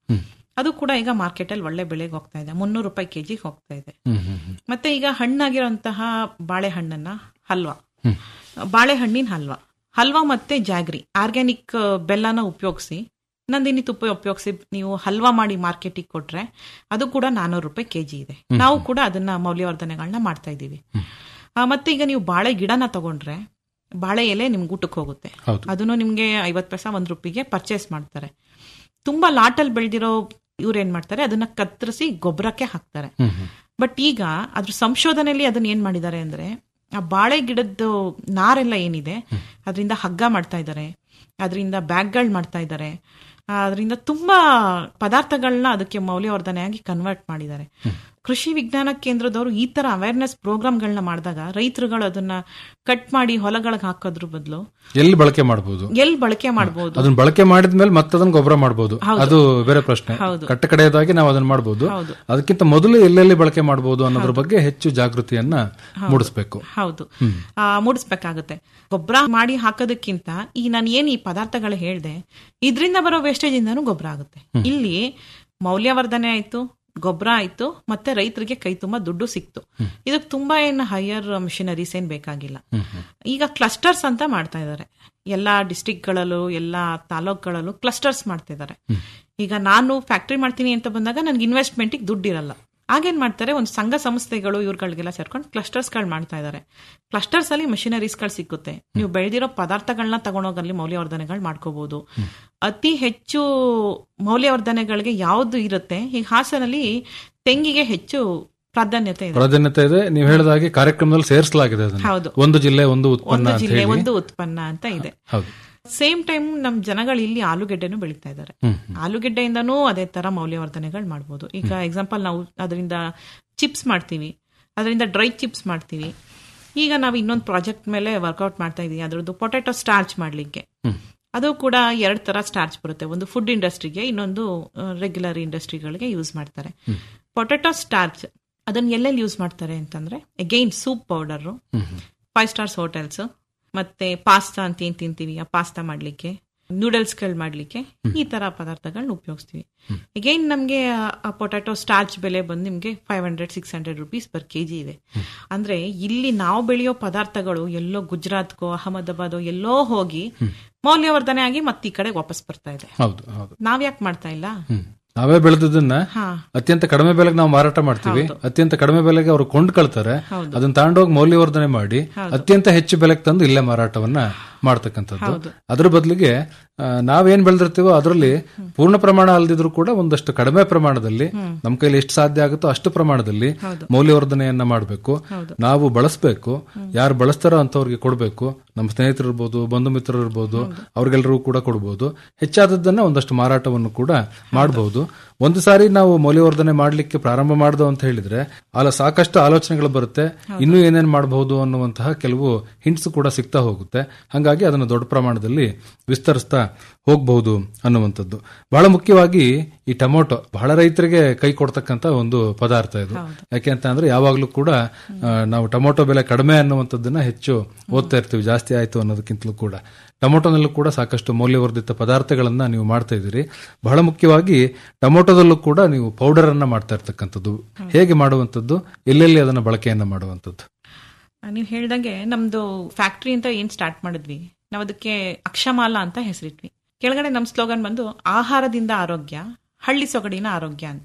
E: ಅದು ಕೂಡ ಈಗ ಮಾರ್ಕೆಟಲ್ಲಿ ಒಳ್ಳೆ ಬೆಲೆಗೆ ಹೋಗ್ತಾ ಇದೆ ಮುನ್ನೂರು ರೂಪಾಯಿ ಕೆಜಿಗೆ ಹೋಗ್ತಾ ಇದೆ
D: ಹ್ಮ್ ಹ್ಮ್ ಹ್ಮ್
E: ಮತ್ತೆ ಈಗ ಹಣ್ಣಾಗಿರೋಂತಹ ಬಾಳೆಹಣ್ಣನ್ನ ಹಲ್ವಾ ಬಾಳೆಹಣ್ಣಿನ ಹಲ್ವಾ ಹಲ್ವಾ ಮತ್ತೆ ಜಾಗ್ರಿ ಆರ್ಗ್ಯಾನಿಕ್ ಬೆಲ್ಲನ ಉಪಯೋಗಿಸಿ ನಂದಿನಿ ತುಪ್ಪ ಉಪಯೋಗಿಸಿ ನೀವು ಹಲ್ವಾ ಮಾಡಿ ಮಾರ್ಕೆಟಿಗೆ ಕೊಟ್ರೆ ಅದು ಕೂಡ ನಾನೂರು ರೂಪಾಯಿ ಕೆಜಿ ಇದೆ ನಾವು ಕೂಡ ಅದನ್ನ ಮೌಲ್ಯವರ್ಧನೆಗಳನ್ನ ಮಾಡ್ತಾ ಇದ್ದೀವಿ ಆ, ಮತ್ತೆ ಈಗ ನೀವು ಬಾಳೆ ಗಿಡನ ತಗೊಂಡ್ರೆ ಬಾಳೆ ಎಲೆ ನಿಮ್ಗೆ ಊಟಕ್ಕೆ ಹೋಗುತ್ತೆ
D: ಹೌದು.
E: ಅದನ್ನು ನಿಮ್ಗೆ ಐವತ್ ಪೈಸಾ ಒಂದ್ ರೂಪಿಗೆ ಪರ್ಚೇಸ್ ಮಾಡ್ತಾರೆ ತುಂಬಾ ಲಾಟಲ್ ಬೆಳೆದಿರೋ ಇವ್ರು ಏನ್ ಮಾಡ್ತಾರೆ ಅದನ್ನ ಕತ್ತರಿಸಿ ಗೊಬ್ಬರಕ್ಕೆ ಹಾಕ್ತಾರೆ
D: ಹ್ಮ್ ಹ್ಮ್
E: ಬಟ್ ಈಗ ಅದ್ರ ಸಂಶೋಧನೆಯಲ್ಲಿ ಅದನ್ನ ಏನ್ ಮಾಡಿದ್ದಾರೆ ಅಂದ್ರೆ ಆ ಬಾಳೆ ಗಿಡದ ನಾರೆಲ್ಲ ಏನಿದೆ ಅದರಿಂದ ಹಗ್ಗ ಮಾಡ್ತಾ ಇದ್ದಾರೆ ಅದರಿಂದ ಬ್ಯಾಗ್ಗಳು ಮಾಡ್ತಾ ಇದ್ದಾರೆ ಅದರಿಂದ ತುಂಬಾ ಪದಾರ್ಥಗಳನ್ನ ಅದಕ್ಕೆ ಮೌಲ್ಯವರ್ಧನೆಯಾಗಿ ಕನ್ವರ್ಟ್ ಮಾಡಿದ್ದಾರೆ ಕೃಷಿ ವಿಜ್ಞಾನ ಕೇಂದ್ರದವರು ಈ ತರ ಅವೇರ್ನೆಸ್ ಪ್ರೋಗ್ರಾಮ್ಗಳನ್ನ ಮಾಡಿದಾಗ ರೈತರುಗಳು ಅದನ್ನ ಕಟ್ ಮಾಡಿ ಹೊಲಗಳಿಗೆ ಹಾಕೋದ್ರ ಬದಲು
D: ಎಲ್ಲಿ ಬಳಕೆ ಮಾಡಬಹುದು
E: ಎಲ್ಲಿ ಬಳಕೆ ಮಾಡಬಹುದು
D: ಅದನ್ನ ಬಳಕೆ ಮಾಡಿದ್ಮೇಲೆ ಮತ್ತೆ ಅದನ್ನ ಗೊಬ್ಬರ ಮಾಡಬಹುದು ಅದು ಬೇರೆ ಪ್ರಶ್ನೆ
E: ಹೌದು.
D: ಕಟ್ಟ ಕಡೆಯದಾಗಿ ನಾವು ಅದನ್ನ ಮಾಡಬಹುದು
E: ಹೌದು.
D: ಅದಕ್ಕಿಂತ ಮೊದಲು ಎಲ್ಲೆಲ್ಲಿ ಬಳಕೆ ಮಾಡಬಹುದು ಅನ್ನೋದ್ರ ಬಗ್ಗೆ ಹೆಚ್ಚು ಜಾಗೃತಿಯನ್ನ ಮೂಡಿಸಬೇಕು
E: ಹೌದು ಆ, ಮೂಡಿಸ್ಬೇಕಾಗುತ್ತೆ ಗೊಬ್ಬರ ಮಾಡಿ ಹಾಕೋದಕ್ಕಿಂತ ಈ ನಾನು ಏನ್ ಈ ಪದಾರ್ಥಗಳು ಹೇಳ್ದೆ ಇದರಿಂದ ಬರೋ ವೇಸ್ಟೇಜ್ ಇಂದಾನು ಗೊಬ್ಬರ ಆಗುತ್ತೆ ಇಲ್ಲಿ ಮೌಲ್ಯವರ್ಧನೆ ಆಯ್ತು ಗೊಬ್ಬರ ಆಯ್ತು ಮತ್ತೆ ರೈತರಿಗೆ ಕೈ ತುಂಬಾ ದುಡ್ಡು ಸಿಕ್ತು ಇದಕ್ಕೆ ತುಂಬಾ ಏನು ಹೈಯರ್ ಮಿಷನರೀಸ್ ಏನ್ ಬೇಕಾಗಿಲ್ಲ ಈಗ ಕ್ಲಸ್ಟರ್ಸ್ ಅಂತ ಮಾಡ್ತಾ ಇದ್ದಾರೆ ಎಲ್ಲಾ ಡಿಸ್ಟಿಕ್ಗಳಲ್ಲೂ ಎಲ್ಲಾ ತಾಲೂಕ್ಗಳಲ್ಲೂ ಕ್ಲಸ್ಟರ್ಸ್ ಮಾಡ್ತಾ ಇದ್ದಾರೆ ಈಗ ನಾನು ಫ್ಯಾಕ್ಟ್ರಿ ಮಾಡ್ತೀನಿ ಅಂತ ಬಂದಾಗ ನನ್ಗೆ ಇನ್ವೆಸ್ಟ್ಮೆಂಟಿಗೆ ದುಡ್ಡು ಇರಲ್ಲ ಆಗೇನ್ ಮಾಡ್ತಾರೆ ಒಂದು ಸಂಘ ಸಂಸ್ಥೆಗಳು ಇವ್ರುಗಳಿಗೆಲ್ಲ ಸೇರ್ಕೊಂಡು ಕ್ಲಸ್ಟರ್ಸ್ ಗಳು ಮಾಡ್ತಾ ಇದ್ದಾರೆ ಕ್ಲಸ್ಟರ್ಸ್ ಅಲ್ಲಿ ಮಷಿನರೀಸ್ ಗಳು ಸಿಕ್ಕುತ್ತೆ ನೀವು ಬೆಳೆದಿರೋ ಪದಾರ್ಥಗಳನ್ನ ತಗೊಂಡೋಗಲ್ಲಿ ಮೌಲ್ಯವರ್ಧನೆಗಳು ಮಾಡ್ಕೋಬಹುದು ಅತಿ ಹೆಚ್ಚು ಮೌಲ್ಯವರ್ಧನೆಗಳಿಗೆ ಯಾವ್ದು ಇರುತ್ತೆ ಈಗ ಹಾಸನಲ್ಲಿ ತೆಂಗಿಗೆ ಹೆಚ್ಚು ಪ್ರಾಧಾನ್ಯತೆ ಇದೆ
D: ಪ್ರಾಧಾನ್ಯತೆ ಇದೆ ನೀವು ಹೇಳಿದಾಗೆ ಕಾರ್ಯಕ್ರಮದಲ್ಲಿ ಸೇರಿಸಲಾಗಿದೆ ಅದನ್ನ
E: ಹೌದು.
D: ಒಂದು ಜಿಲ್ಲೆ ಒಂದು ಉತ್ಪನ್ನ
E: ಒಂದು
D: ಅಂತ
E: ಜಿಲ್ಲೆ
D: ಹೇಳಿ
E: ಒಂದು ಉತ್ಪನ್ನ ಅಂತ ಇದೆ
D: ಹೌದು
E: ಸೇಮ್ ಟೈಮ್ ನಮ್ ಜನಗಳು ಇಲ್ಲಿ ಆಲೂಗೆಡ್ಡೆನೂ ಬೆಳೀತಾ ಇದ್ದಾರೆ ಆಲೂಗೆಡ್ಡೆಯಿಂದನೂ ಅದೇ ತರ ಮೌಲ್ಯವರ್ಧನೆಗಳು ಮಾಡ್ಬೋದು ಈಗ ಎಕ್ಸಾಂಪಲ್ ನಾವು ಅದರಿಂದ ಚಿಪ್ಸ್ ಮಾಡ್ತೀವಿ ಅದರಿಂದ ಡ್ರೈ ಚಿಪ್ಸ್ ಮಾಡ್ತೀವಿ ಈಗ ನಾವು ಇನ್ನೊಂದು ಪ್ರಾಜೆಕ್ಟ್ ಮೇಲೆ ವರ್ಕೌಟ್ ಮಾಡ್ತಾ ಇದೀವಿ ಅದ್ರದ್ದು ಪೊಟ್ಯಾಟೊ ಸ್ಟಾರ್ಚ್ ಮಾಡ್ಲಿಕ್ಕೆ ಅದು ಕೂಡ ಎರಡ್ ತರ ಸ್ಟಾರ್ಚ್ ಬರುತ್ತೆ ಒಂದು ಫುಡ್ ಇಂಡಸ್ಟ್ರಿಗೆ ಇನ್ನೊಂದು ರೆಗ್ಯುಲರ್ ಇಂಡಸ್ಟ್ರಿಗಳಿಗೆ ಯೂಸ್ ಮಾಡ್ತಾರೆ ಪೊಟ್ಯಾಟೊ ಸ್ಟಾರ್ಚ್ ಅದನ್ನ ಎಲ್ಲೆಲ್ಲಿ ಯೂಸ್ ಮಾಡ್ತಾರೆ ಅಂತಂದ್ರೆ again soup powder five stars hotels ಮತ್ತೆ ಪಾಸ್ತಾ ಅಂತ ಏನ್ ತಿಂತೀವಿ ಆ ಪಾಸ್ತಾ ಮಾಡ್ಲಿಕ್ಕೆ ನೂಡಲ್ಸ್ ಗಳು ಮಾಡ್ಲಿಕ್ಕೆ ಈ ತರ ಪದಾರ್ಥಗಳನ್ನ ಉಪಯೋಗಿಸ್ತೀವಿ ಅಗೈನ್ ನಮ್ಗೆ ಆ ಪೊಟ್ಯಾಟೊ ಸ್ಟಾರ್ಚ್ ಬೆಲೆ ಬಂದು ನಿಮ್ಗೆ five hundred six hundred rupees per KG ಇದೆ ಅಂದ್ರೆ ಇಲ್ಲಿ ನಾವು ಬೆಳೆಯೋ ಪದಾರ್ಥಗಳು ಎಲ್ಲೋ ಗುಜರಾತ್ಗೋ ಅಹಮದಾಬಾದ್ ಎಲ್ಲೋ ಹೋಗಿ ಮೌಲ್ಯವರ್ಧನೆ ಆಗಿ ಮತ್ತೆ ಈ ಕಡೆ ವಾಪಸ್ ಬರ್ತಾ ಇದೆ
D: ಹೌದು ಹೌದು
E: ನಾವ್ ಯಾಕೆ ಮಾಡ್ತಾ ಇಲ್ಲ
D: ಹ್ಮ್. ನಾವೇ ಬೆಳೆದದನ್ನ
E: ಹಾ
D: ಅತ್ಯಂತ ಕಡಿಮೆ ಬೆಲೆಗೆ ನಾವು ಮಾರಾಟ ಮಾಡ್ತೀವಿ ಅತ್ಯಂತ ಕಡಿಮೆ ಬೆಲೆಗೆ ಅವರು ಕೊಂಡ್ಕೊಳ್ತಾರೆ ಅದನ್ನ ತಗೊಂಡೋಗಿ ಮೌಲ್ಯವರ್ಧನೆ ಮಾಡಿ ಅತ್ಯಂತ ಹೆಚ್ಚು ಬೆಲೆಗೆ ತಂದು ಇಲ್ಲೇ ಮಾರಾಟವನ್ನ ಮಾಡ್ತಕ್ಕಂಥದ್ದು ಅದ್ರ ಬದಲಿಗೆ ಆ, ನಾವೇನ್ ಬೆಳೆದಿರ್ತೀವೋ ಅದರಲ್ಲಿ ಪೂರ್ಣ ಪ್ರಮಾಣ ಅಲ್ದಿದ್ರು ಕೂಡ ಒಂದಷ್ಟು ಕಡಿಮೆ ಪ್ರಮಾಣದಲ್ಲಿ ನಮ್ಮ ಕೈಲಿ ಎಷ್ಟು ಸಾಧ್ಯ ಆಗುತ್ತೋ ಅಷ್ಟು ಪ್ರಮಾಣದಲ್ಲಿ ಮೌಲ್ಯವರ್ಧನೆಯನ್ನ ಮಾಡಬೇಕು ನಾವು ಬಳಸಬೇಕು ಯಾರು ಬಳಸ್ತಾರೋ ಅಂತವ್ರಿಗೆ ಕೊಡಬೇಕು ನಮ್ಮ ಸ್ನೇಹಿತರು ಇರ್ಬೋದು ಬಂಧು ಮಿತ್ರರು ಇರ್ಬೋದು ಅವ್ರಿಗೆಲ್ಲರಿಗೂ ಕೂಡ ಕೊಡ್ಬೋದು ಹೆಚ್ಚಾದದ್ದನ್ನ ಒಂದಷ್ಟು ಮಾರಾಟವನ್ನು ಕೂಡ ಮಾಡಬಹುದು ಒಂದು ಸಾರಿ ನಾವು ಮೌಲ್ಯವರ್ಧನೆ ಮಾಡಲಿಕ್ಕೆ ಪ್ರಾರಂಭ ಮಾಡ್ದು ಅಂತ ಹೇಳಿದ್ರೆ ಅಲ್ಲ ಸಾಕಷ್ಟು ಆಲೋಚನೆಗಳು ಬರುತ್ತೆ ಇನ್ನೂ ಏನೇನ್ ಮಾಡಬಹುದು ಅನ್ನುವಂತಹ ಕೆಲವು ಹಿಂಟ್ಸ್ ಕೂಡ ಸಿಗ್ತಾ ಹೋಗುತ್ತೆ ಹಾಗಾಗಿ ಅದನ್ನು ದೊಡ್ಡ ಪ್ರಮಾಣದಲ್ಲಿ ವಿಸ್ತರಿಸ್ತಾ ಹೋಗಬಹುದು ಅನ್ನುವಂಥದ್ದು ಬಹಳ ಮುಖ್ಯವಾಗಿ ಈ ಟೊಮೊಟೊ ಬಹಳ ರೈತರಿಗೆ ಕೈ ಕೊಡ್ತಕ್ಕಂತ ಒಂದು ಪದಾರ್ಥ ಇದು ಯಾಕೆ ಅಂತ ಅಂದ್ರೆ ಯಾವಾಗ್ಲೂ ಕೂಡ ಆ, ನಾವು ಟೊಮೊಟೊ ಬೆಲೆ ಕಡಿಮೆ ಅನ್ನುವಂಥದ್ದನ್ನ ಹೆಚ್ಚು ಓದ್ತಾ ಇರ್ತೀವಿ ಜಾಸ್ತಿ ಆಯ್ತು ಅನ್ನೋದಕ್ಕಿಂತಲೂ ಕೂಡ ಟೊಮೊಟೊನಲ್ಲೂ ಕೂಡ ಸಾಕಷ್ಟು ಮೌಲ್ಯವರ್ಧಿತ ಪದಾರ್ಥಗಳನ್ನ ನೀವು ಮಾಡ್ತಾ ಇದ್ದೀರಿ ಬಹಳ ಮುಖ್ಯವಾಗಿ ಟೊಮೊಟೊದಲ್ಲೂ ಕೂಡ ನೀವು ಪೌಡರ್ ಅನ್ನ ಮಾಡ್ತಾ ಇರ್ತಕ್ಕಂಥದ್ದು ಹೇಗೆ ಮಾಡುವಂಥದ್ದು ಎಲ್ಲೆಲ್ಲಿ ಅದನ್ನ ಬಳಕೆಯನ್ನ ಮಾಡುವಂಥದ್ದು
E: ನೀವು ಹೇಳ್ದಂಗೆ ನಮ್ದು ಫ್ಯಾಕ್ಟ್ರಿ ಅಂತ ಏನ್ ಸ್ಟಾರ್ಟ್ ಮಾಡಿದ್ವಿ ನಾವ್ ಅದಕ್ಕೆ ಅಕ್ಷಮಾಲ ಅಂತ ಹೆಸರಿಟ್ವಿ ಕೆಳಗಡೆ ನಮ್ ಸ್ಲೋಗನ್ ಬಂದು ಆಹಾರದಿಂದ ಆರೋಗ್ಯ ಹಳ್ಳಿ ಸೊಗಡಿನ ಆರೋಗ್ಯ ಅಂತ